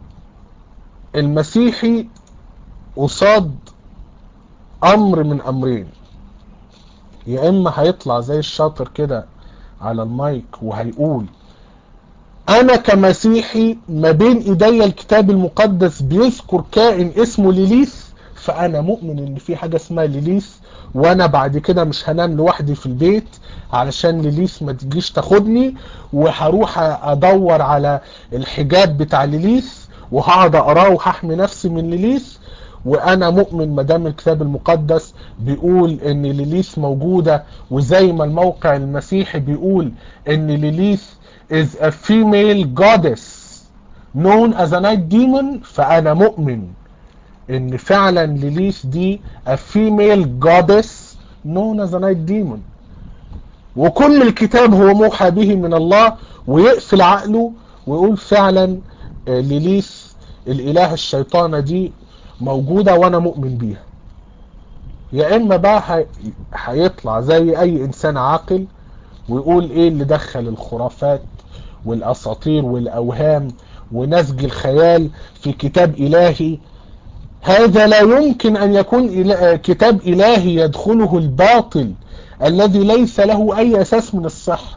المسيحي قصاد امر من امرين يا اما هيطلع زي الشاطر كده على المايك وهيقول انا كمسيحي ما بين ايديا الكتاب المقدس بيذكر كائن اسمه ليليث فانا مؤمن ان في حاجة اسمها ليليث وانا بعد كده مش هنام لوحدي في البيت علشان ليليث ما تجيش تاخدني وهروح ادور على الحجاب بتاع ليليث وهقعد اقراه وهحمي نفسي من ليليث وانا مؤمن ما دام الكتاب المقدس بيقول ان ليليث موجودة وزي ما الموقع المسيحي بيقول ان ليليث is a female goddess known as a night demon فانا مؤمن ان فعلا ليليث دي a female goddess known as a night demon وكل الكتاب هو موحى به من الله ويقفل عقله ويقول فعلا ليليث الاله الشيطانة دي موجودة وانا مؤمن بيها يا اما بقى هيطلع زي اي انسان عاقل ويقول ايه اللي دخل الخرافات والاساطير والاوهام ونسج الخيال في كتاب الهي هذا لا يمكن ان يكون إله كتاب الهي يدخله الباطل الذي ليس له اي اساس من الصحة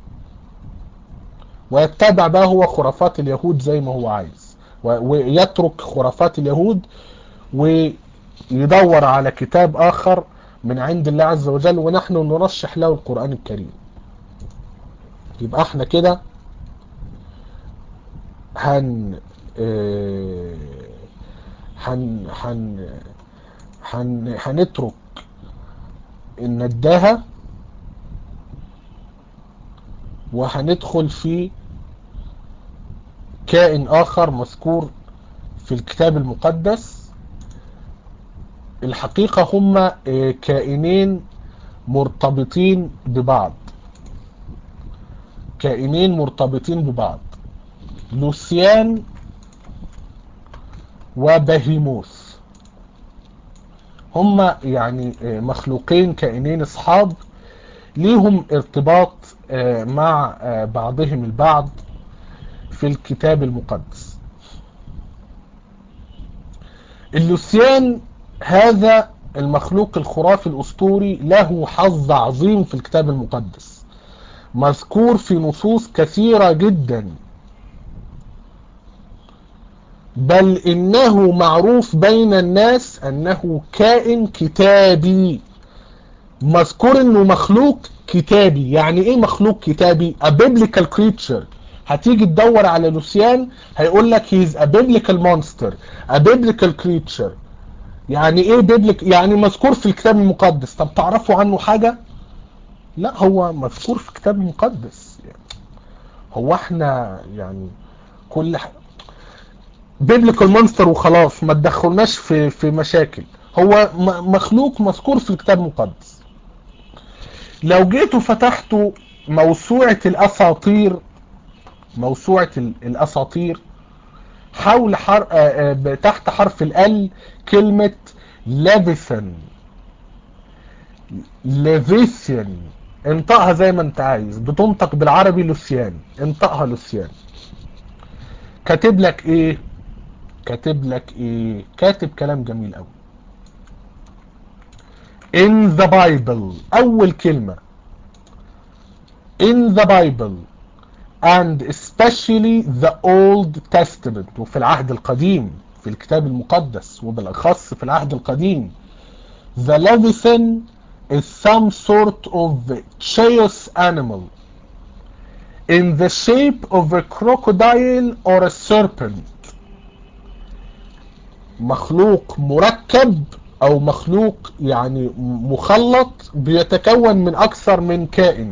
ويتبع بقى هو خرافات اليهود زي ما هو عايز ويترك خرافات اليهود ويدور على كتاب آخر من عند الله عز وجل ونحن نرشح له القرآن الكريم يبقى احنا كده هن هن هن هن هنترك النداهة وهندخل في كائن آخر مذكور في الكتاب المقدس الحقيقة هم كائنين مرتبطين ببعض كائنين مرتبطين ببعض لوسيان وبهيموس هم يعني مخلوقين كائنين اصحاب ليهم ارتباط مع بعضهم البعض في الكتاب المقدس اللوسيان هذا المخلوق الخرافي الأسطوري له حظ عظيم في الكتاب المقدس مذكور في نصوص كثيرة جدا بل إنه معروف بين الناس أنه كائن كتابي مذكور أنه مخلوق كتابي يعني إيه مخلوق كتابي a biblical creature هتيجي تدور على لوسيان هيقول لك he's a biblical monster a biblical creature يعني ايه بيبليك يعني مذكور في الكتاب المقدس طب تعرفوا عنه حاجة لا هو مذكور في الكتاب المقدس يعني هو احنا يعني كل ح... بيبليكال مونستر وخلاص ما تدخلناش في في مشاكل هو مخلوق مذكور في الكتاب المقدس لو جيتوا فتحتوا موسوعة الاساطير موسوعة الاساطير حول حر... تحت حرف ال كلمة ليفيثن ليفيثن انطقها زي ما انت عايز بتنطق بالعربي لوسيان انطقها لوسيان كاتب لك ايه كاتب لك ايه كاتب كلام جميل قوي in the bible اول كلمة in the bible and especially the old testament وفي العهد القديم في الكتاب المقدس وبالاخص في العهد القديم the leviathan is some sort of chaos animal in the shape of a crocodile or a serpent مخلوق مركب او مخلوق يعني مخلط بيتكون من اكثر من كائن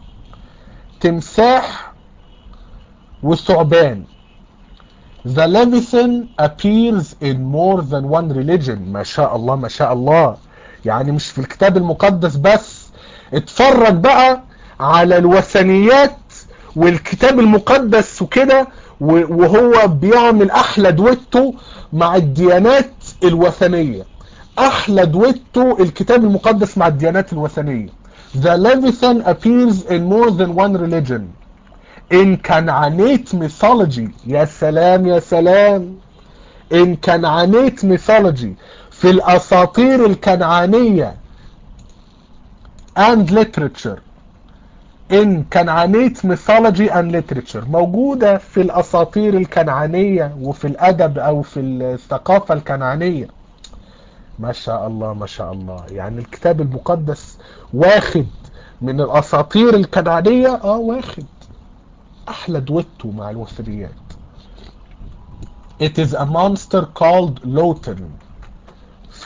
تمساح والثعبان The Leviathan appears in more than one religion ما شاء الله ما شاء الله يعني مش في الكتاب المقدس بس اتفرج بقى على الوثنيات والكتاب المقدس وكده وهو بيعمل احلى دويتو مع الديانات الوثنية احلى دويتو الكتاب المقدس مع الديانات الوثنية The Leviathan appears in more than one religion in Canaanite mythology يا سلام يا سلام in Canaanite mythology في الأساطير الكنعانية and literature in Canaanite mythology and literature موجودة في الأساطير الكنعانية وفي الأدب أو في الثقافة الكنعانية ما شاء الله ما شاء الله يعني الكتاب المقدس واخد من الأساطير الكنعانية اه واخد احلى دويتو مع الوثنيات It is a monster called Lotan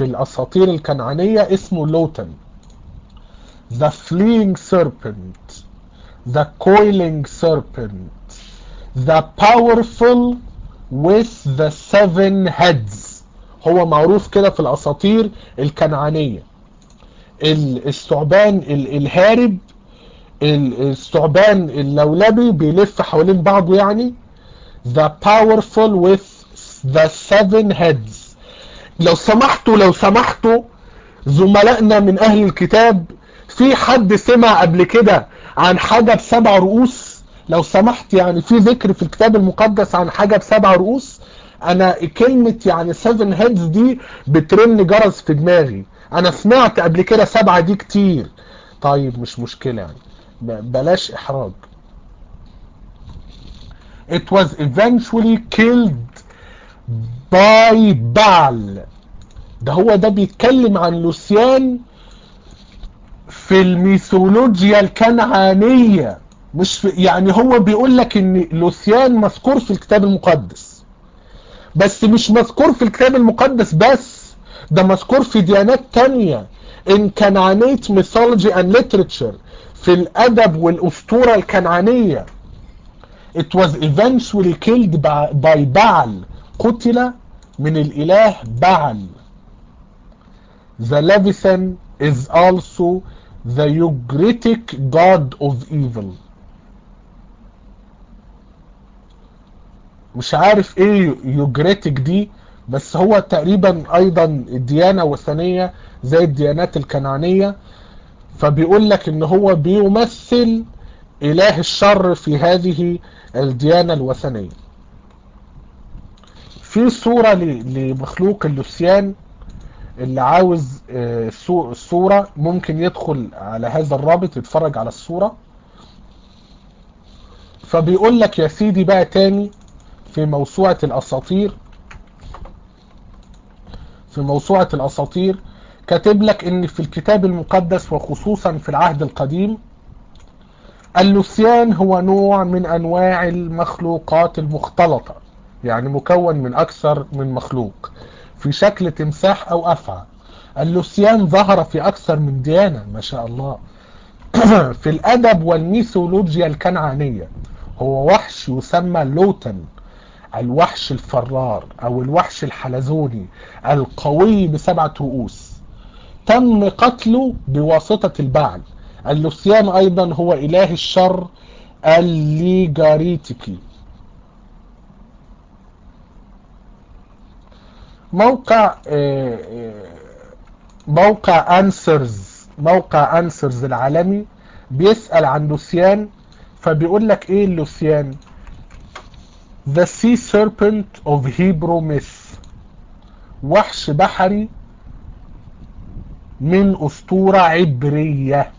في الاساطير الكنعانية اسمه لوتن the fleeing serpent the coiling serpent the powerful with the seven heads هو معروف كده في الاساطير الكنعانية الثعبان الهارب الثعبان اللولبي بيلف حوالين بعضه يعني the powerful with the seven heads لو سمحتوا لو سمحتوا زملائنا من اهل الكتاب في حد سمع قبل كده عن حاجة بسبع رؤوس لو سمحت يعني في ذكر في الكتاب المقدس عن حاجة بسبع رؤوس انا كلمة يعني seven heads دي بترن جرس في دماغي انا سمعت قبل كده سبعة دي كتير طيب مش مشكلة يعني بلاش احراج it was eventually killed by بعل ده هو ده بيتكلم عن لوسيان في الميثولوجيا الكنعانية مش في يعني هو بيقول لك ان لوسيان مذكور في الكتاب المقدس بس مش مذكور في الكتاب المقدس بس ده مذكور في ديانات تانية in Canaanite mythology and literature في الأدب والأسطورة الكنعانية it was eventually killed by, by بعل قتل من الإله بعل the Leviathan is also the Ugritic god of evil مش عارف ايه يوجريتك دي بس هو تقريبا ايضا ديانة وثنية زي الديانات الكنعانية فبيقول لك ان هو بيمثل اله الشر في هذه الديانة الوثنية في صورة لمخلوق اللوسيان اللي عاوز الصورة ممكن يدخل على هذا الرابط يتفرج على الصورة فبيقول لك يا سيدي بقى تاني في موسوعة الأساطير في موسوعة الأساطير كاتب لك ان في الكتاب المقدس وخصوصا في العهد القديم اللوسيان هو نوع من انواع المخلوقات المختلطة يعني مكون من اكثر من مخلوق في شكل تمساح او افعى اللوسيان ظهر في اكثر من ديانة ما شاء الله في الادب والميثولوجيا الكنعانية هو وحش يسمى لوتن الوحش الفرار او الوحش الحلزوني القوي بسبعة رؤوس تم قتله بواسطة البعل اللوسيان ايضا هو اله الشر الليجاريتيكي موقع موقع انسرز موقع انسرز العالمي بيسأل عن لوسيان فبيقول لك ايه اللوسيان The sea serpent of Hebrew myth وحش بحري من أسطورة عبرية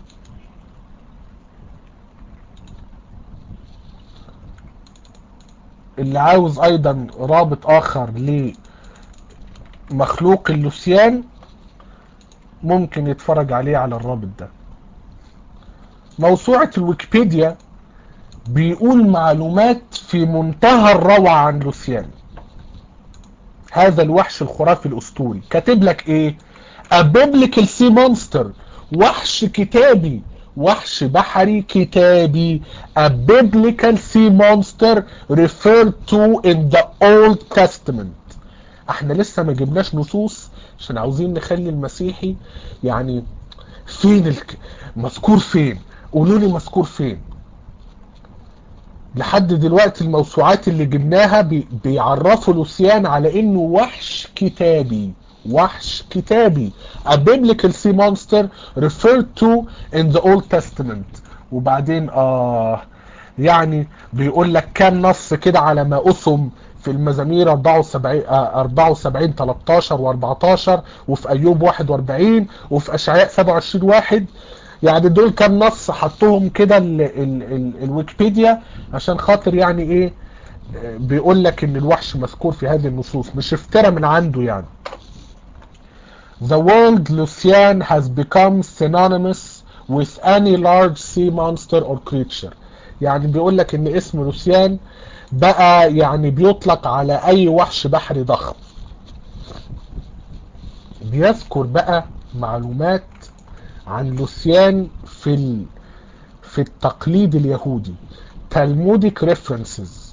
اللي عاوز أيضا رابط آخر لمخلوق اللوسيان ممكن يتفرج عليه على الرابط ده موسوعة الويكيبيديا بيقول معلومات في منتهى الروعة عن لوسيان هذا الوحش الخرافي الأسطوري كاتب لك ايه A biblical sea monster وحش كتابي وحش بحري كتابي A biblical sea monster referred to in the Old Testament احنا لسه ما جبناش نصوص عشان عاوزين نخلي المسيحي يعني فين الك... مذكور فين قولوا لي مذكور فين لحد دلوقتي الموسوعات اللي جبناها بي... بيعرفوا لوسيان على انه وحش كتابي وحش كتابي a biblical sea monster referred to in the Old Testament وبعدين اه يعني بيقول لك كان نص كده على ما أثم في المزامير 74 74 13 و14 وفي ايوب 41 وفي اشعياء 27 واحد يعني دول كام نص حطهم كده الويكيبيديا عشان خاطر يعني ايه بيقول لك ان الوحش مذكور في هذه النصوص مش افترى من عنده يعني The word Lucian has become synonymous with any large sea monster or creature يعني بيقول لك ان اسم لوسيان بقى يعني بيطلق على اي وحش بحري ضخم بيذكر بقى معلومات عن لوسيان في ال... في التقليد اليهودي Talmudic references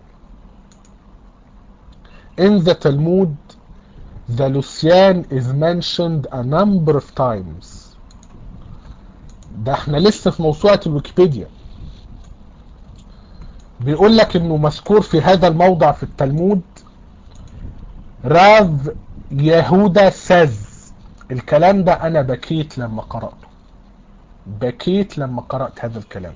in the Talmud the Lucian is mentioned a number of times ده احنا لسه في موسوعة الويكيبيديا بيقول لك انه مذكور في هذا الموضع في التلمود راف يهودا ساز الكلام ده انا بكيت لما قرأته بكيت لما قرأت هذا الكلام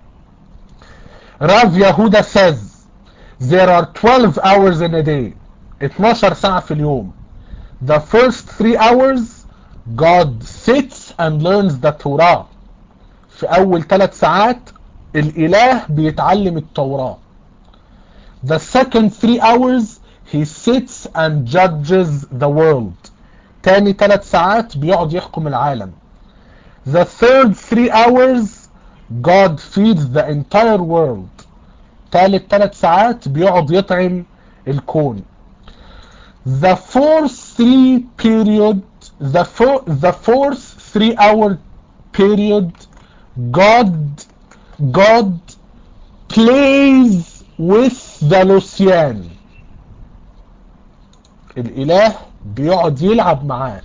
راف يهودا says there are 12 hours in a day 12 ساعة في اليوم the first three hours God sits and learns the Torah في أول ثلاث ساعات الإله بيتعلم التوراة the second three hours he sits and judges the world تاني ثلاث ساعات بيقعد يحكم العالم the third three hours God feeds the entire world تالت ثلاث ساعات بيقعد يطعم الكون the fourth three period the, four, the fourth three hour period God God plays with the Lucian الإله بيقعد يلعب معاه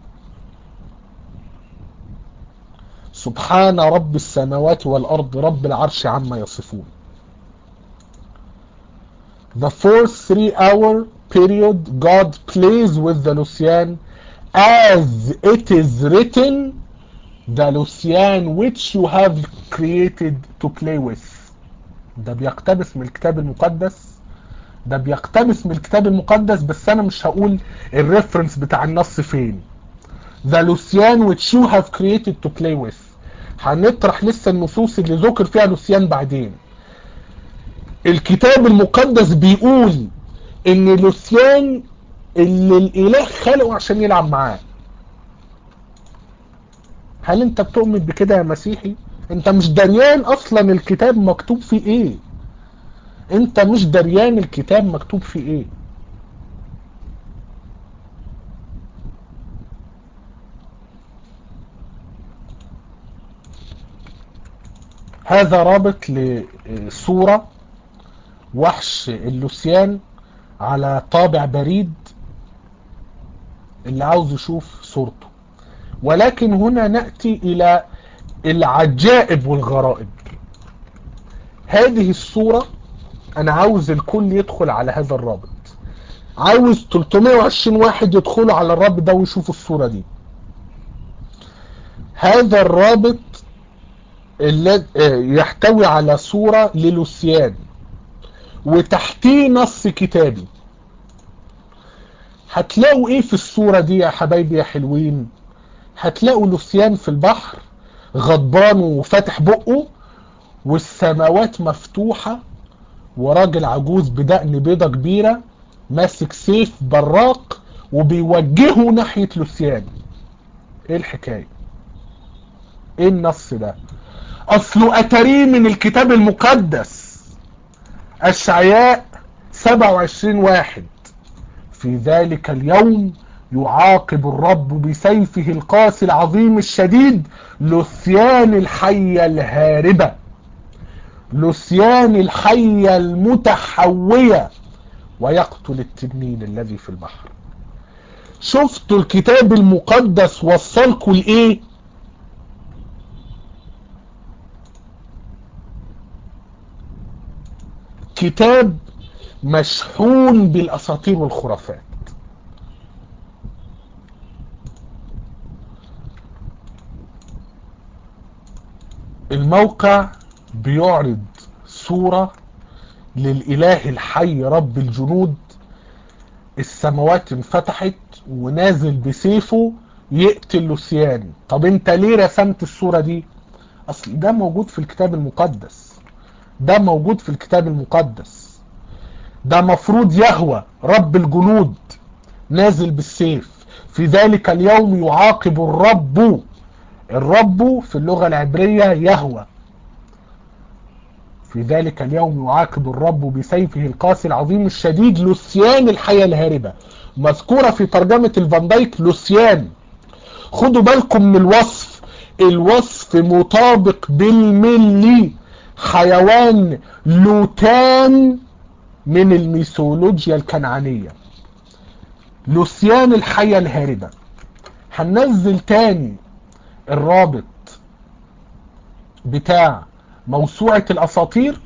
سبحان رب السماوات والأرض رب العرش عما يصفون The fourth three hour period God plays with the Lucian as it is written the Lucian which you have created to play with ده بيقتبس من الكتاب المقدس ده بيقتبس من الكتاب المقدس بس انا مش هقول الريفرنس بتاع النص فين The Lucian which you have created to play with هنطرح لسه النصوص اللي ذكر فيها لوسيان بعدين الكتاب المقدس بيقول ان لوسيان اللي الاله خلقه عشان يلعب معاه هل انت بتؤمن بكده يا مسيحي انت مش دريان اصلا الكتاب مكتوب فيه ايه انت مش دريان الكتاب مكتوب فيه ايه هذا رابط لصورة وحش اللوسيان على طابع بريد اللي عاوز يشوف صورته ولكن هنا نأتي إلى العجائب والغرائب هذه الصورة أنا عاوز الكل يدخل على هذا الرابط عاوز 320 واحد يدخلوا على الرابط ده ويشوفوا الصورة دي هذا الرابط اللي يحتوي على صورة للوسيان وتحتيه نص كتابي هتلاقوا ايه في الصورة دي يا حبايبي يا حلوين هتلاقوا لوسيان في البحر غضبان وفاتح بقه والسماوات مفتوحة وراجل عجوز بدقن بيضة كبيرة ماسك سيف براق وبيوجهه ناحية لوسيان ايه الحكاية ايه النص ده اصله اتاريه من الكتاب المقدس اشعياء 27 واحد في ذلك اليوم يعاقب الرب بسيفه القاسي العظيم الشديد لوسيان الحية الهاربة لوسيان الحية المتحوية ويقتل التنين الذي في البحر شفتوا الكتاب المقدس وصلكوا لايه كتاب مشحون بالاساطير والخرافات الموقع بيعرض صورة للإله الحي رب الجنود السماوات انفتحت ونازل بسيفه يقتل لوسيان طب انت ليه رسمت الصورة دي اصل ده موجود في الكتاب المقدس ده موجود في الكتاب المقدس ده مفروض يهوى رب الجنود نازل بالسيف في ذلك اليوم يعاقب الرب الرب في اللغة العبرية يهوى في ذلك اليوم يعاقب الرب بسيفه القاسي العظيم الشديد لوسيان الحياة الهاربة مذكورة في ترجمة الفان دايك لوسيان خدوا بالكم من الوصف الوصف مطابق بالملي حيوان لوتان من الميثولوجيا الكنعانية لوسيان الحية الهاربة هننزل تاني الرابط بتاع موسوعة الأساطير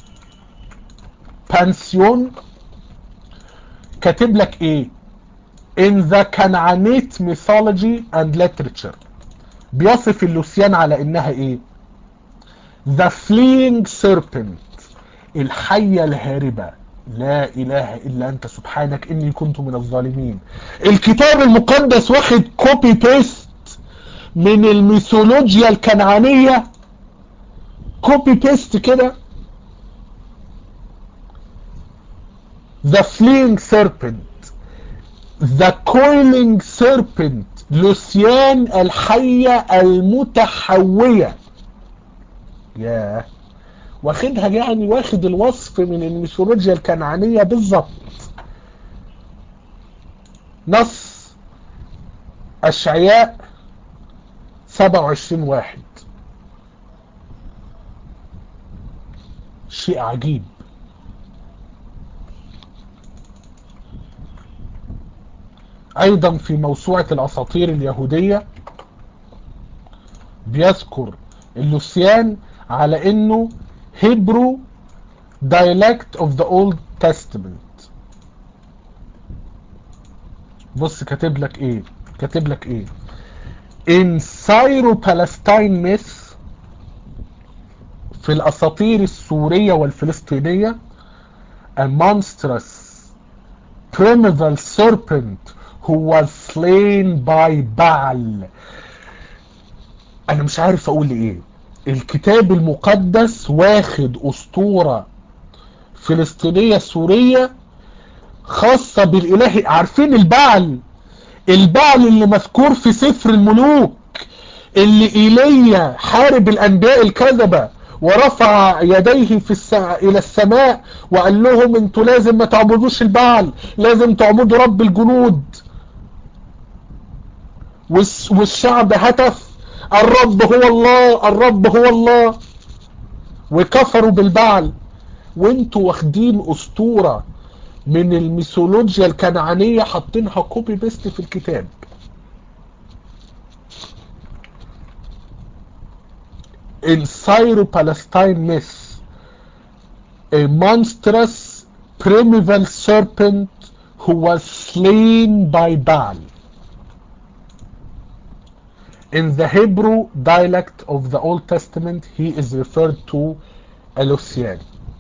بانسيون كاتب لك ايه in the Canaanite mythology and literature بيصف اللوسيان على انها ايه the fleeing serpent الحية الهاربة لا اله الا انت سبحانك اني كنت من الظالمين الكتاب المقدس واخد كوبي بيست من الميثولوجيا الكنعانية كوبي بيست كده the fleeing serpent the coiling serpent لوسيان الحية المتحوية ياه واخدها يعني واخد الوصف من الميثولوجيا الكنعانية بالظبط نص أشعياء 27 واحد شيء عجيب ايضا في موسوعة الاساطير اليهودية بيذكر اللوسيان على انه هيبرو dialect of the old testament بص كاتب لك ايه كاتب لك ايه in Syro-Palestine myth في الاساطير السورية والفلسطينية a monstrous primeval serpent who was slain by Baal انا مش عارف اقول ايه الكتاب المقدس واخد اسطورة فلسطينية سورية خاصة بالاله عارفين البعل البعل اللي مذكور في سفر الملوك اللي ايليا حارب الانبياء الكذبة ورفع يديه في السماء الى السماء وقال لهم انتوا لازم ما تعبدوش البعل لازم تعبدوا رب الجنود والشعب هتف الرب هو الله الرب هو الله وكفروا بالبعل وانتوا واخدين اسطورة من الميثولوجيا الكنعانية حاطينها كوبي بيست في الكتاب in Syro-Palestine myth a monstrous primeval serpent who was slain by Baal in the Hebrew dialect of the Old Testament he is referred to Elosian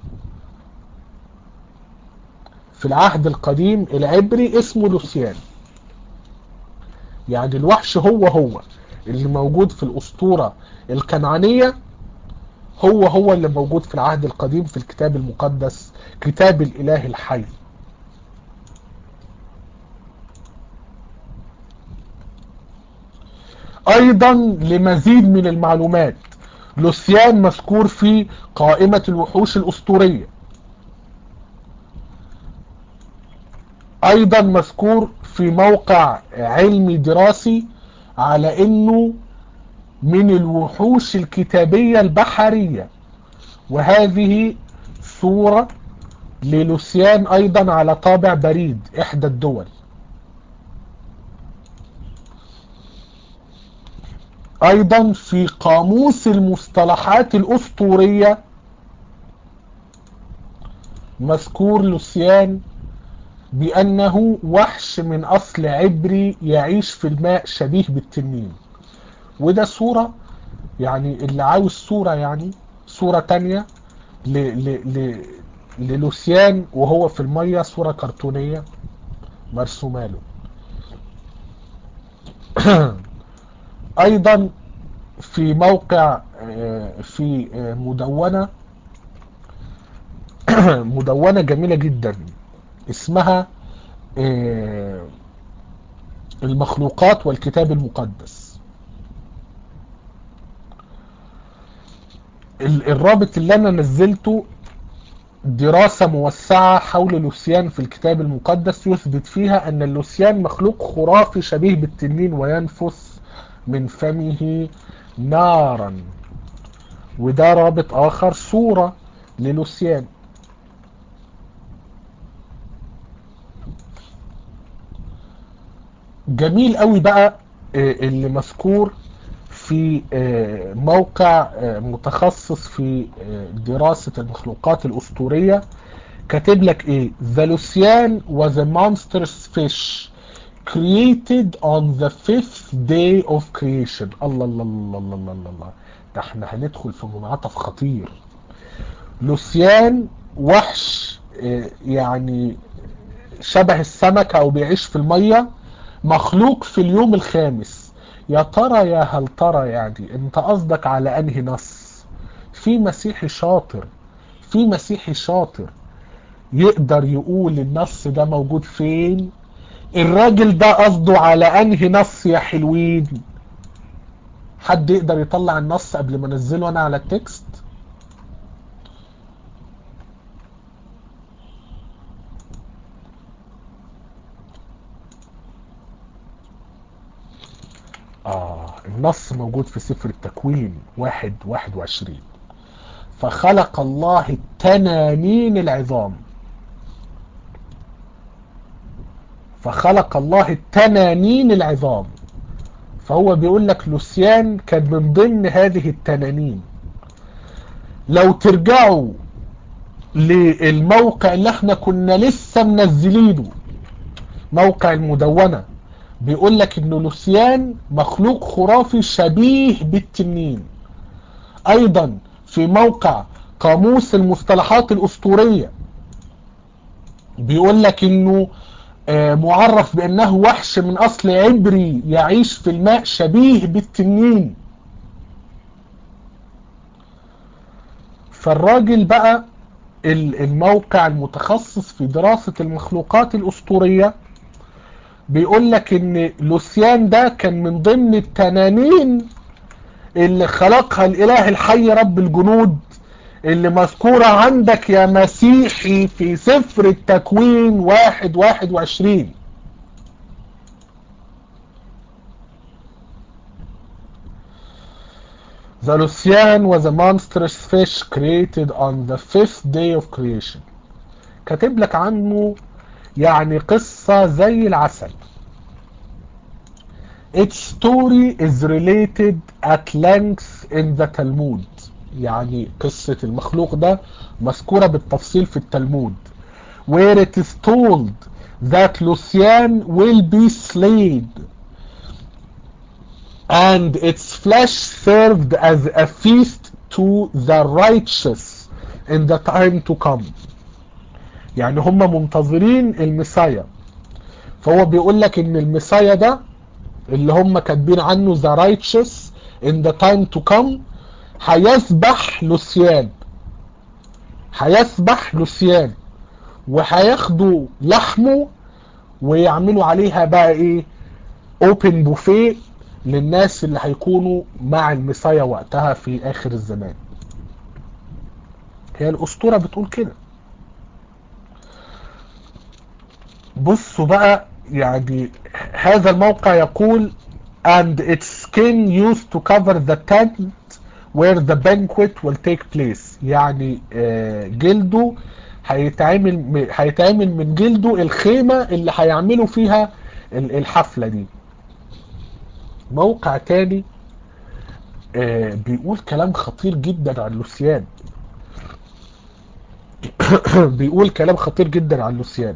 في العهد القديم العبري اسمه لوسيان يعني الوحش هو هو اللي موجود في الأسطورة الكنعانية هو هو اللي موجود في العهد القديم في الكتاب المقدس كتاب الإله الحي ايضا لمزيد من المعلومات لوسيان مذكور في قائمة الوحوش الاسطورية ايضا مذكور في موقع علمي دراسي على انه من الوحوش الكتابية البحرية وهذه صورة للوسيان ايضا على طابع بريد احدى الدول ايضا في قاموس المصطلحات الاسطورية مذكور لوسيان بانه وحش من اصل عبري يعيش في الماء شبيه بالتنين وده صورة يعني اللي عاوز صورة يعني صورة تانية ل ل ل للوسيان وهو في المية صورة كرتونية مرسومة له ايضا في موقع في مدونة مدونة جميلة جدا اسمها المخلوقات والكتاب المقدس الرابط اللي انا نزلته دراسة موسعة حول لوسيان في الكتاب المقدس يثبت فيها أن لوسيان مخلوق خرافي شبيه بالتنين وينفس من فمه نارا وده رابط آخر صورة للوسيان جميل قوي بقى اللي مذكور في موقع متخصص في دراسة المخلوقات الأسطورية كاتب لك ايه The Lucian was a monstrous fish created on the fifth day of creation الله الله الله الله الله الله, الله. ده احنا هندخل في منعطف خطير لوسيان وحش يعني شبه السمكة او بيعيش في المية مخلوق في اليوم الخامس يا ترى يا هل ترى يعني انت قصدك على انهي نص في مسيحي شاطر في مسيحي شاطر يقدر يقول النص ده موجود فين الراجل ده قصده على انهي نص يا حلوين حد يقدر يطلع النص قبل ما انزله انا على التكست آه النص موجود في سفر التكوين واحد واحد وعشرين فخلق الله التنانين العظام فخلق الله التنانين العظام فهو بيقول لك لوسيان كان من ضمن هذه التنانين لو ترجعوا للموقع اللي احنا كنا لسه منزلينه موقع المدونة بيقول لك ان لوسيان مخلوق خرافي شبيه بالتنين ايضا في موقع قاموس المصطلحات الاسطورية بيقول لك انه معرف بانه وحش من اصل عبري يعيش في الماء شبيه بالتنين فالراجل بقى الموقع المتخصص في دراسة المخلوقات الاسطورية بيقول لك ان لوسيان ده كان من ضمن التنانين اللي خلقها الاله الحي رب الجنود اللي مذكورة عندك يا مسيحي في سفر التكوين واحد واحد وعشرين The Lucian was a monstrous fish created on the fifth day of creation كاتب لك عنه يعني قصة زي العسل Its story is related at length in the Talmud يعني قصة المخلوق ده مذكورة بالتفصيل في التلمود where it is told that Lucian will be slain and its flesh served as a feast to the righteous in the time to come يعني هم منتظرين المسايا فهو بيقول لك ان المسايا ده اللي هم كاتبين عنه the righteous in the time to come هيسبح لوسيان هيسبح لوسيان وهياخدوا لحمه ويعملوا عليها بقى ايه اوبن بوفيه للناس اللي هيكونوا مع المسايا وقتها في اخر الزمان هي الاسطوره بتقول كده بصوا بقى يعني هذا الموقع يقول and its skin used to cover the tent where the banquet will take place يعني جلده هيتعمل هيتعمل من جلده الخيمة اللي هيعملوا فيها الحفلة دي موقع تاني بيقول كلام خطير جدا عن لوسيان بيقول كلام خطير جدا عن لوسيان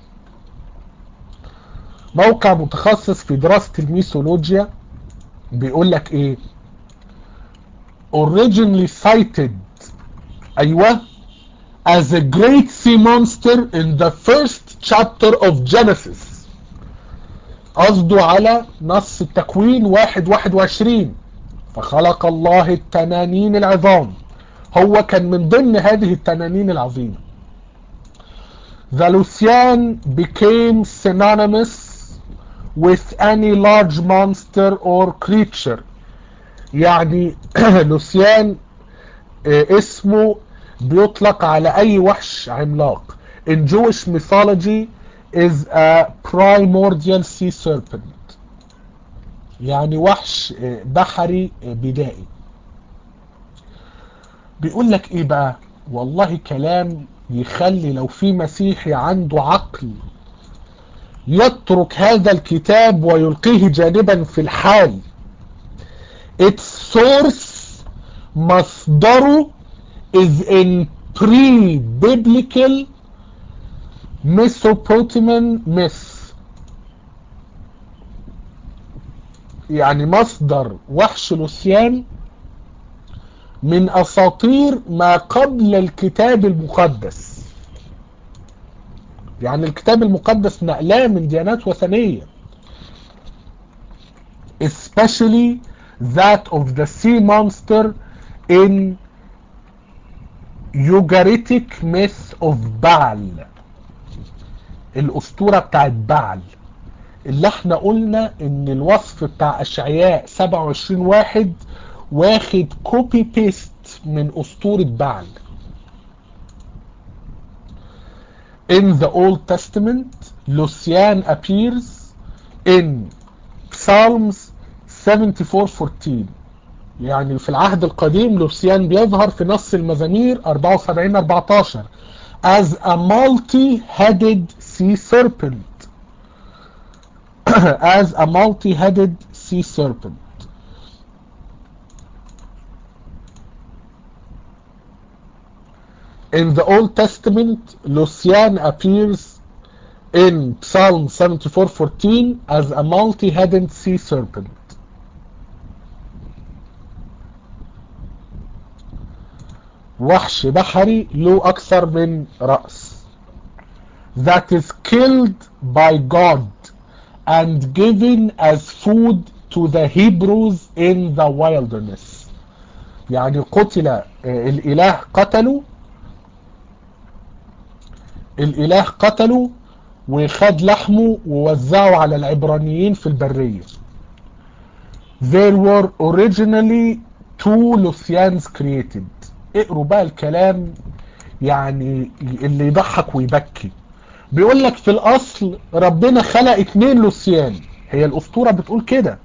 موقع متخصص في دراسة الميثولوجيا بيقول لك ايه originally cited ايوه as a great sea monster in the first chapter of Genesis قصده على نص التكوين واحد واحد وعشرين فخلق الله التنانين العظام هو كان من ضمن هذه التنانين العظيمة The Lucian became synonymous with any large monster or creature يعني لوسيان اسمه بيطلق على اي وحش عملاق in Jewish mythology is a primordial sea serpent يعني وحش بحري بدائي بيقول لك ايه بقى والله كلام يخلي لو في مسيحي عنده عقل يترك هذا الكتاب ويلقيه جانبا في الحال its source مصدره is in pre-biblical Mesopotamian myth يعني مصدر وحش لوسيان من أساطير ما قبل الكتاب المقدس يعني الكتاب المقدس نقلاه من ديانات وثنية especially that of the sea monster in Ugaritic myth of Baal الأسطورة بتاعت بعل اللي احنا قلنا ان الوصف بتاع اشعياء 27 واحد واخد كوبي بيست من اسطورة بعل In the Old Testament, Lucian appears in Psalms 74:14 يعني في العهد القديم لوسيان بيظهر في نص المزامير 74 14 as a multi-headed sea serpent as a multi-headed sea serpent in the Old Testament Lucian appears in Psalm 74:14 as a multi-headed sea serpent وحش بحري له أكثر من رأس that is killed by God and given as food to the Hebrews in the wilderness يعني قتل الإله قتله الإله قتله وخد لحمه ووزعه على العبرانيين في البرية there were originally two Lucians created اقروا بقى الكلام يعني اللي يضحك ويبكي بيقول لك في الاصل ربنا خلق اتنين لوسيان هي الاسطوره بتقول كده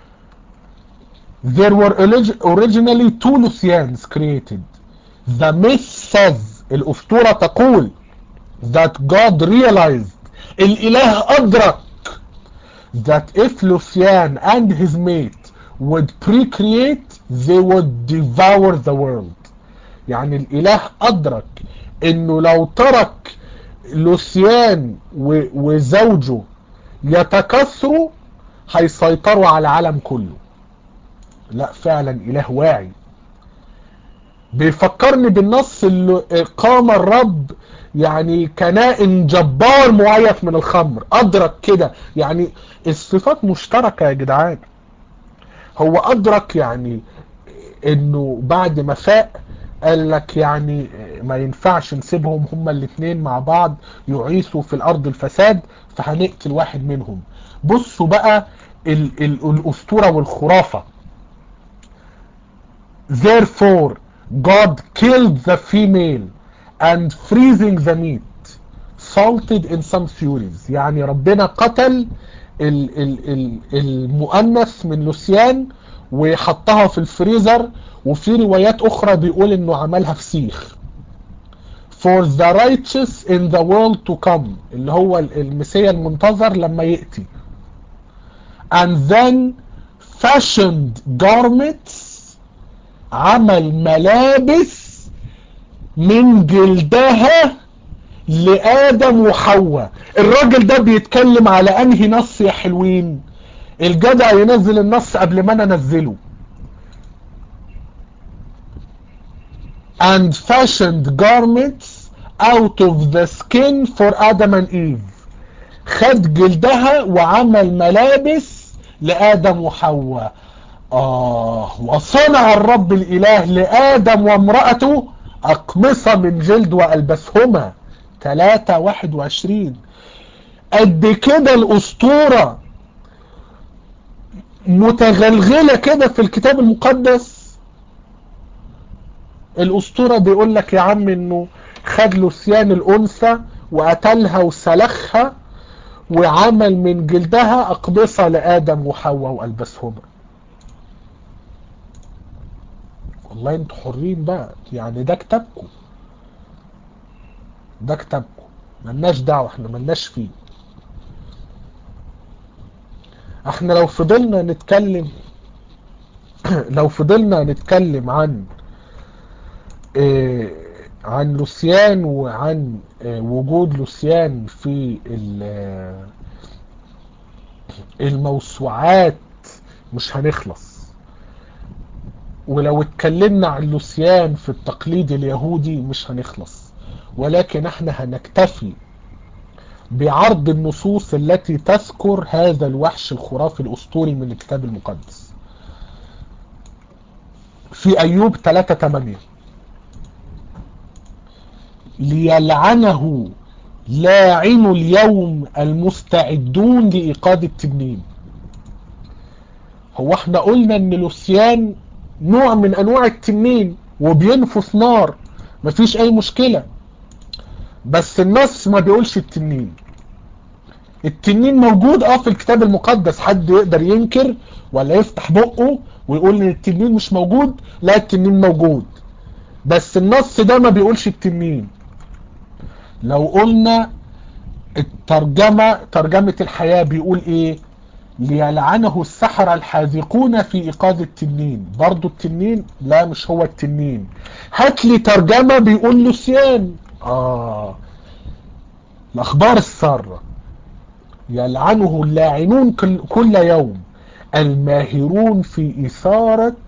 there were originally two Lucians created the myth says الاسطوره تقول that God realized الاله ادرك that if Lucian and his mate would procreate they would devour the world يعني الاله ادرك انه لو ترك لوسيان وزوجه يتكاثروا هيسيطروا على العالم كله لا فعلا اله واعي بيفكرني بالنص اللي قام الرب يعني كنائن جبار معيف من الخمر ادرك كده يعني الصفات مشتركة يا جدعان هو ادرك يعني انه بعد ما فاق قال لك يعني ما ينفعش نسيبهم هما الاثنين مع بعض يعيثوا في الارض الفساد فهنقتل واحد منهم بصوا بقى ال ال الاسطورة والخرافة therefore God killed the female and freezing the meat salted in some furies يعني ربنا قتل ال ال ال المؤنث من لوسيان وحطها في الفريزر وفي روايات اخرى بيقول انه عملها فسيخ for the righteous in the world to come اللي هو المسيا المنتظر لما يأتي and then fashioned garments عمل ملابس من جلدها لآدم وحواء الراجل ده بيتكلم على انهي نص يا حلوين الجدع ينزل النص قبل ما انا انزله and fashioned garments out of the skin for Adam and Eve خد جلدها وعمل ملابس لآدم وحواء آه وصنع الرب الإله لآدم وامرأته أقمصة من جلد وألبسهما 3 21 قد كده الأسطورة متغلغلة كده في الكتاب المقدس الاسطورة بيقول لك يا عم انه خد لوسيان الانثى وقتلها وسلخها وعمل من جلدها اقبصة لادم وحواء والبسهما والله انتوا حرين بقى يعني ده كتابكم ده كتابكم ملناش دعوة احنا ملناش فيه احنا لو فضلنا نتكلم لو فضلنا نتكلم عن اه عن لوسيان وعن اه وجود لوسيان في الموسوعات مش هنخلص ولو اتكلمنا عن لوسيان في التقليد اليهودي مش هنخلص ولكن احنا هنكتفي بعرض النصوص التي تذكر هذا الوحش الخرافي الأسطوري من الكتاب المقدس في أيوب 3 8 ليلعنه لاعن اليوم المستعدون لإيقاد التنين هو احنا قلنا ان لوسيان نوع من انواع التنين وبينفث نار مفيش اي مشكلة بس النص ما بيقولش التنين التنين موجود اه في الكتاب المقدس حد يقدر ينكر ولا يفتح بقه ويقول ان التنين مش موجود لا التنين موجود بس النص ده ما بيقولش التنين لو قلنا الترجمة ترجمة الحياة بيقول ايه ليلعنه السحرة الحاذقون في ايقاظ التنين برضو التنين لا مش هو التنين هات لي ترجمة بيقول لوسيان اه الاخبار السارة يلعنه اللاعنون كل يوم الماهرون في اثارة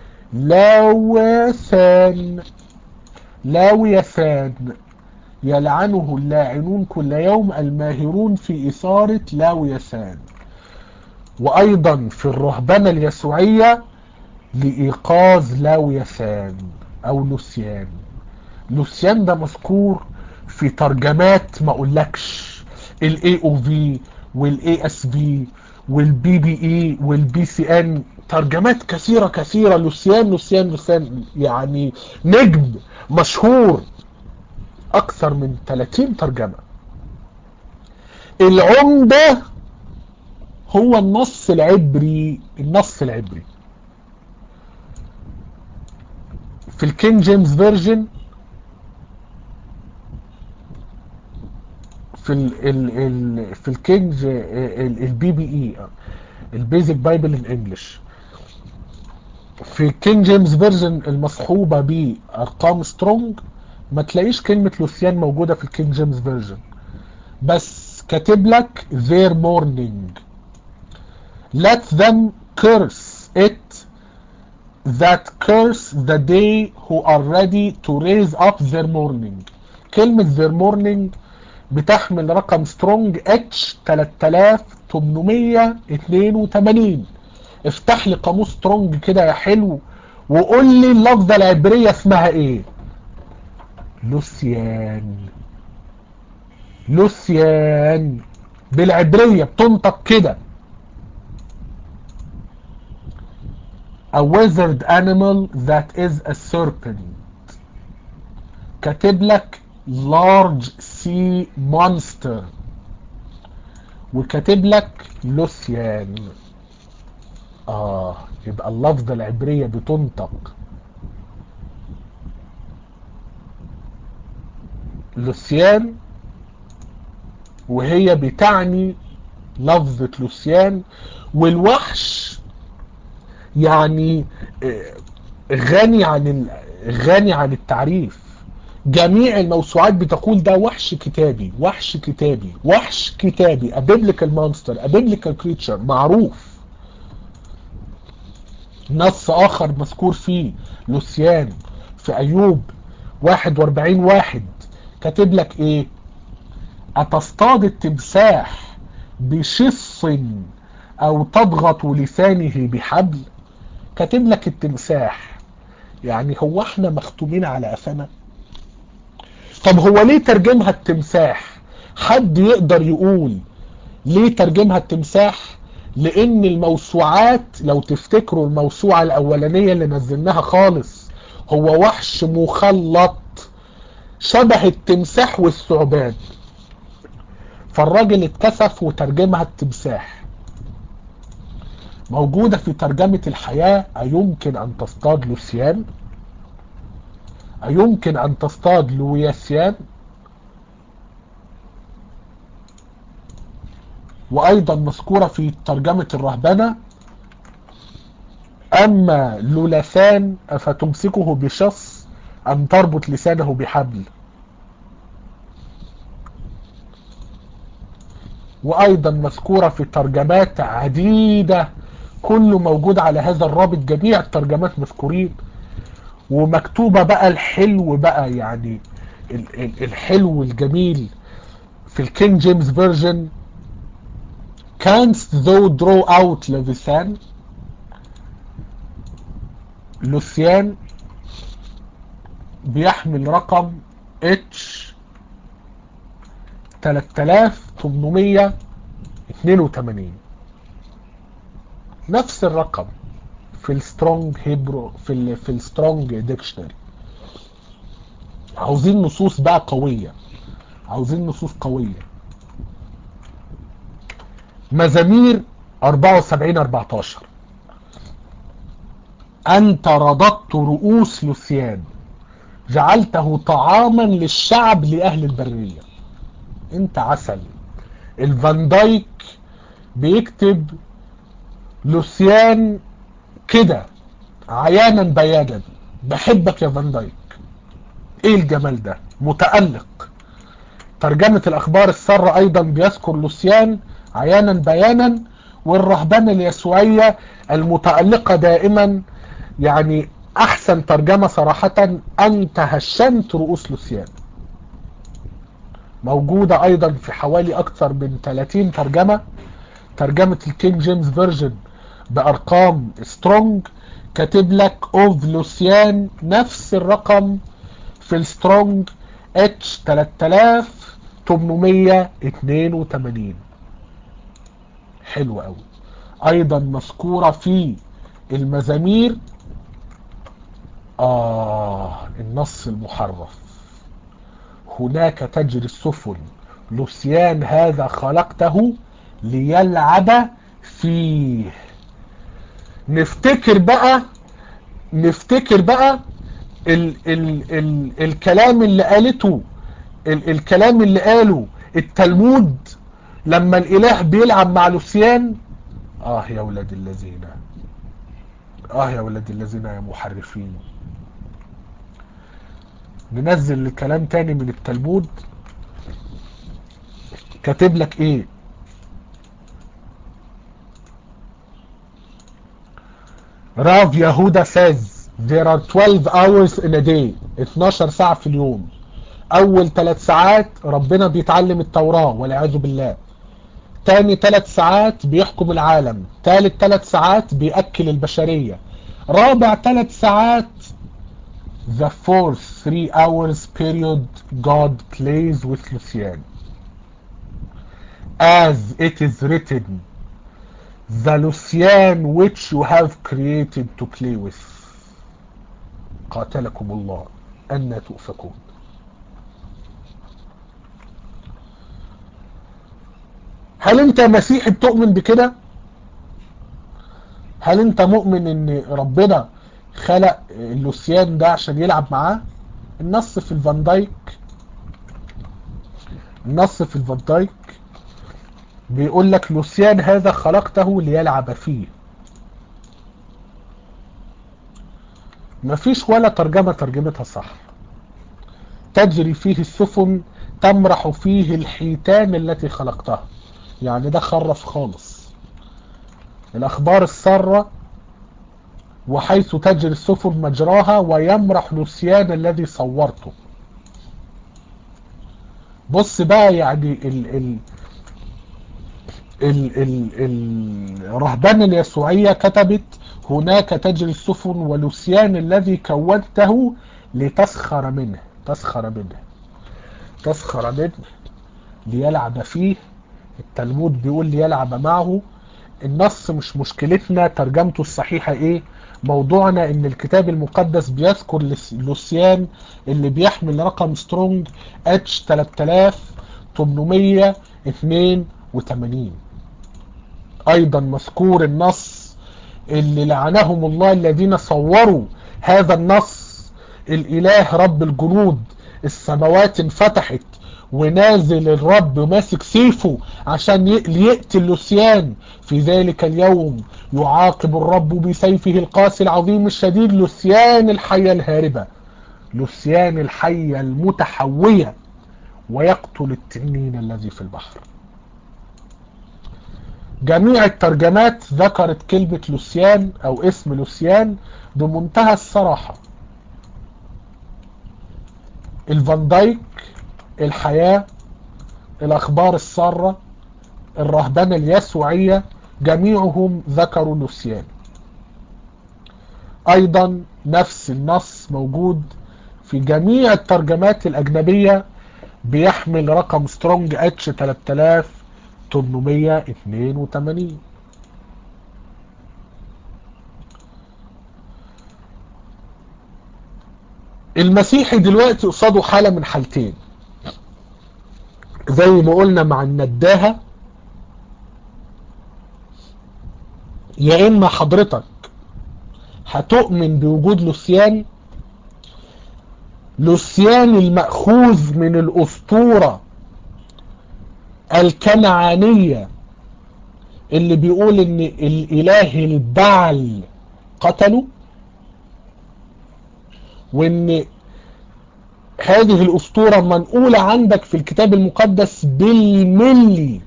لاوثان لاويثان يلعنه اللاعنون كل يوم الماهرون في إثارة لاويثان وأيضا في الرهبنة اليسوعية لإيقاظ لاويثان أو لوسيان لوسيان ده مذكور في ترجمات ما أقولكش الاي او في والاي اس بي والبي بي اي والبي سي ان ترجمات كثيرة كثيرة لوسيان لوسيان لوسيان يعني نجم مشهور اكثر من 30 ترجمة العمدة هو النص العبري النص العبري في الكينج جيمس فيرجن في ال ال ال في الكينج البي بي اي البيزك بايبل ان انجلش في كينج جيمس فيرجن المصحوبه بارقام سترونج ما تلاقيش كلمه لوسيان موجوده في الكينج جيمس فيرجن بس كاتب لك their morning let them curse it that curse the day who are ready to raise up their morning كلمة their morning بتحمل رقم سترونج اتش 3882 افتح لي قاموس سترونج كده يا حلو وقول لي اللفظة العبرية اسمها ايه لوسيان لوسيان بالعبرية بتنطق كده a wizard animal that is a serpent كاتب لك large sea monster وكاتب لك لوسيان اه يبقى اللفظة العبرية بتنطق لوسيان وهي بتعني لفظة لوسيان والوحش يعني غني عن غني عن التعريف جميع الموسوعات بتقول ده وحش كتابي وحش كتابي وحش كتابي a biblical monster a biblical creature معروف نص اخر مذكور فيه لوسيان في ايوب 41 واحد كاتب لك ايه اتصطاد التمساح بشص او تضغط لسانه بحبل كاتب لك التمساح يعني هو احنا مختومين على قفانا طب هو ليه ترجمها التمساح حد يقدر يقول ليه ترجمها التمساح لان الموسوعات لو تفتكروا الموسوعة الاولانية اللي نزلناها خالص هو وحش مخلط شبه التمساح والثعبان فالراجل اتكسف وترجمها التمساح موجودة في ترجمة الحياة أيمكن أن تصطاد لوسيان أيمكن أن تصطاد لوياسيان وأيضا مذكورة في ترجمة الرهبنة أما لولثان أفتمسكه بشص أم تربط لسانه بحبل وأيضا مذكورة في ترجمات عديدة كله موجود على هذا الرابط جميع الترجمات مذكورين ومكتوبة بقى الحلو بقى يعني الحلو الجميل في الكينج جيمس فيرجن canst thou draw out لويسان لوسيان بيحمل رقم اتش 3882 نفس الرقم في السترونج هيبرو في ال في السترونج ديكشنري عاوزين نصوص بقى قوية عاوزين نصوص قوية مزامير 74 14 أنت رددت رؤوس لوسيان جعلته طعاما للشعب لأهل البرية انت عسل الفان دايك بيكتب لوسيان كده عيانا بيانا بحبك يا فان دايك ايه الجمال ده متألق ترجمة الاخبار السارة ايضا بيذكر لوسيان عيانا بيانا والرهبنة اليسوعية المتألقة دائما يعني احسن ترجمة صراحة انت هشمت رؤوس لوسيان موجودة ايضا في حوالي اكثر من 30 ترجمة ترجمة الكينج جيمس فيرجن بارقام سترونج كاتب لك اوف لوسيان نفس الرقم في السترونج اتش 3882 حلو قوي ايضا مذكورة في المزامير آه النص المحرف هناك تجري السفن لوسيان هذا خلقته ليلعب فيه نفتكر بقى نفتكر بقى ال ال ال الكلام اللي قالته ال الكلام اللي قاله التلمود لما الاله بيلعب مع لوسيان اه يا ولاد الذين اه يا ولاد الذين يا محرفين ننزل الكلام تاني من التلمود كاتب لك ايه راف يهودا says there are 12 hours in a day 12 ساعة في اليوم اول 3 ساعات ربنا بيتعلم التوراة والعياذ بالله تاني 3 ساعات بيحكم العالم تالت 3 ساعات بيأكل البشرية رابع 3 ساعات the fourth three hours period God plays with Lucian as it is written the Lucian which you have created to play with قاتلكم الله أن تؤفكون هل انت مسيحي بتؤمن بكده هل انت مؤمن ان ربنا خلق اللوسيان ده عشان يلعب معاه النص في الفان دايك النص في الفان دايك بيقول لك لوسيان هذا خلقته ليلعب فيه مفيش ولا ترجمة ترجمتها صح تجري فيه السفن تمرح فيه الحيتان التي خلقتها يعني ده خرف خالص الأخبار السارة وحيث تجري السفن مجراها ويمرح لوسيان الذي صورته بص بقى يعني ال ال ال ال الرهبان اليسوعية كتبت هناك تجري السفن ولوسيان الذي كونته لتسخر منه تسخر منه تسخر منه ليلعب فيه التلمود بيقول ليلعب معه النص مش مشكلتنا ترجمته الصحيحة ايه موضوعنا ان الكتاب المقدس بيذكر لوسيان اللي بيحمل رقم سترونج اتش 3882 ايضا مذكور النص اللي لعنهم الله الذين صوروا هذا النص الاله رب الجنود السماوات انفتحت ونازل الرب ماسك سيفه عشان يقتل لوسيان في ذلك اليوم يعاقب الرب بسيفه القاسي العظيم الشديد لوسيان الحية الهاربة لوسيان الحية المتحوية ويقتل التنين الذي في البحر جميع الترجمات ذكرت كلمة لوسيان او اسم لوسيان بمنتهى الصراحة الفان دايك الحياة الأخبار السارة الرهبنة اليسوعية جميعهم ذكروا لوسيان أيضا نفس النص موجود في جميع الترجمات الأجنبية بيحمل رقم سترونج اتش 3882 المسيحي دلوقتي قصاده حالة من حالتين زي ما قلنا مع النداهة يا اما حضرتك هتؤمن بوجود لوسيان لوسيان المأخوذ من الأسطورة الكنعانية اللي بيقول ان الاله البعل قتله وان هذه الأسطورة منقولة عندك في الكتاب المقدس بالملي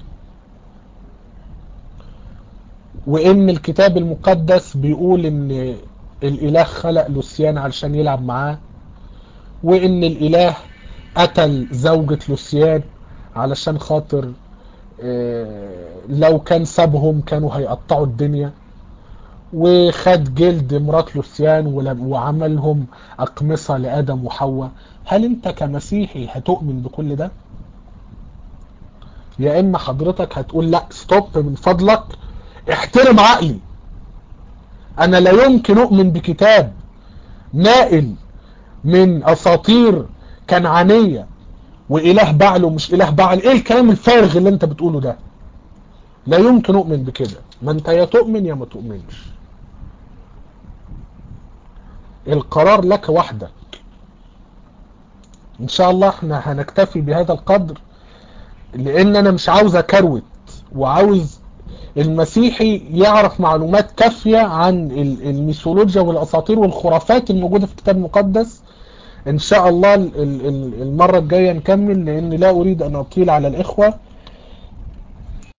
وإن الكتاب المقدس بيقول إن الإله خلق لوسيان علشان يلعب معاه وإن الإله قتل زوجة لوسيان علشان خاطر لو كان سابهم كانوا هيقطعوا الدنيا وخد جلد مرات لوسيان وعملهم أقمصة لآدم وحواء هل انت كمسيحي هتؤمن بكل ده يا اما حضرتك هتقول لا ستوب من فضلك احترم عقلي انا لا يمكن اؤمن بكتاب نائل من اساطير كنعانية واله بعل ومش اله بعل ايه الكلام الفارغ اللي انت بتقوله ده لا يمكن اؤمن بكده ما انت يا تؤمن يا ما تؤمنش القرار لك وحدك ان شاء الله احنا هنكتفي بهذا القدر لان انا مش عاوز اكروت وعاوز المسيحي يعرف معلومات كافية عن الميثولوجيا والاساطير والخرافات الموجودة في الكتاب المقدس ان شاء الله المرة الجاية نكمل لان لا اريد ان اطيل على الاخوة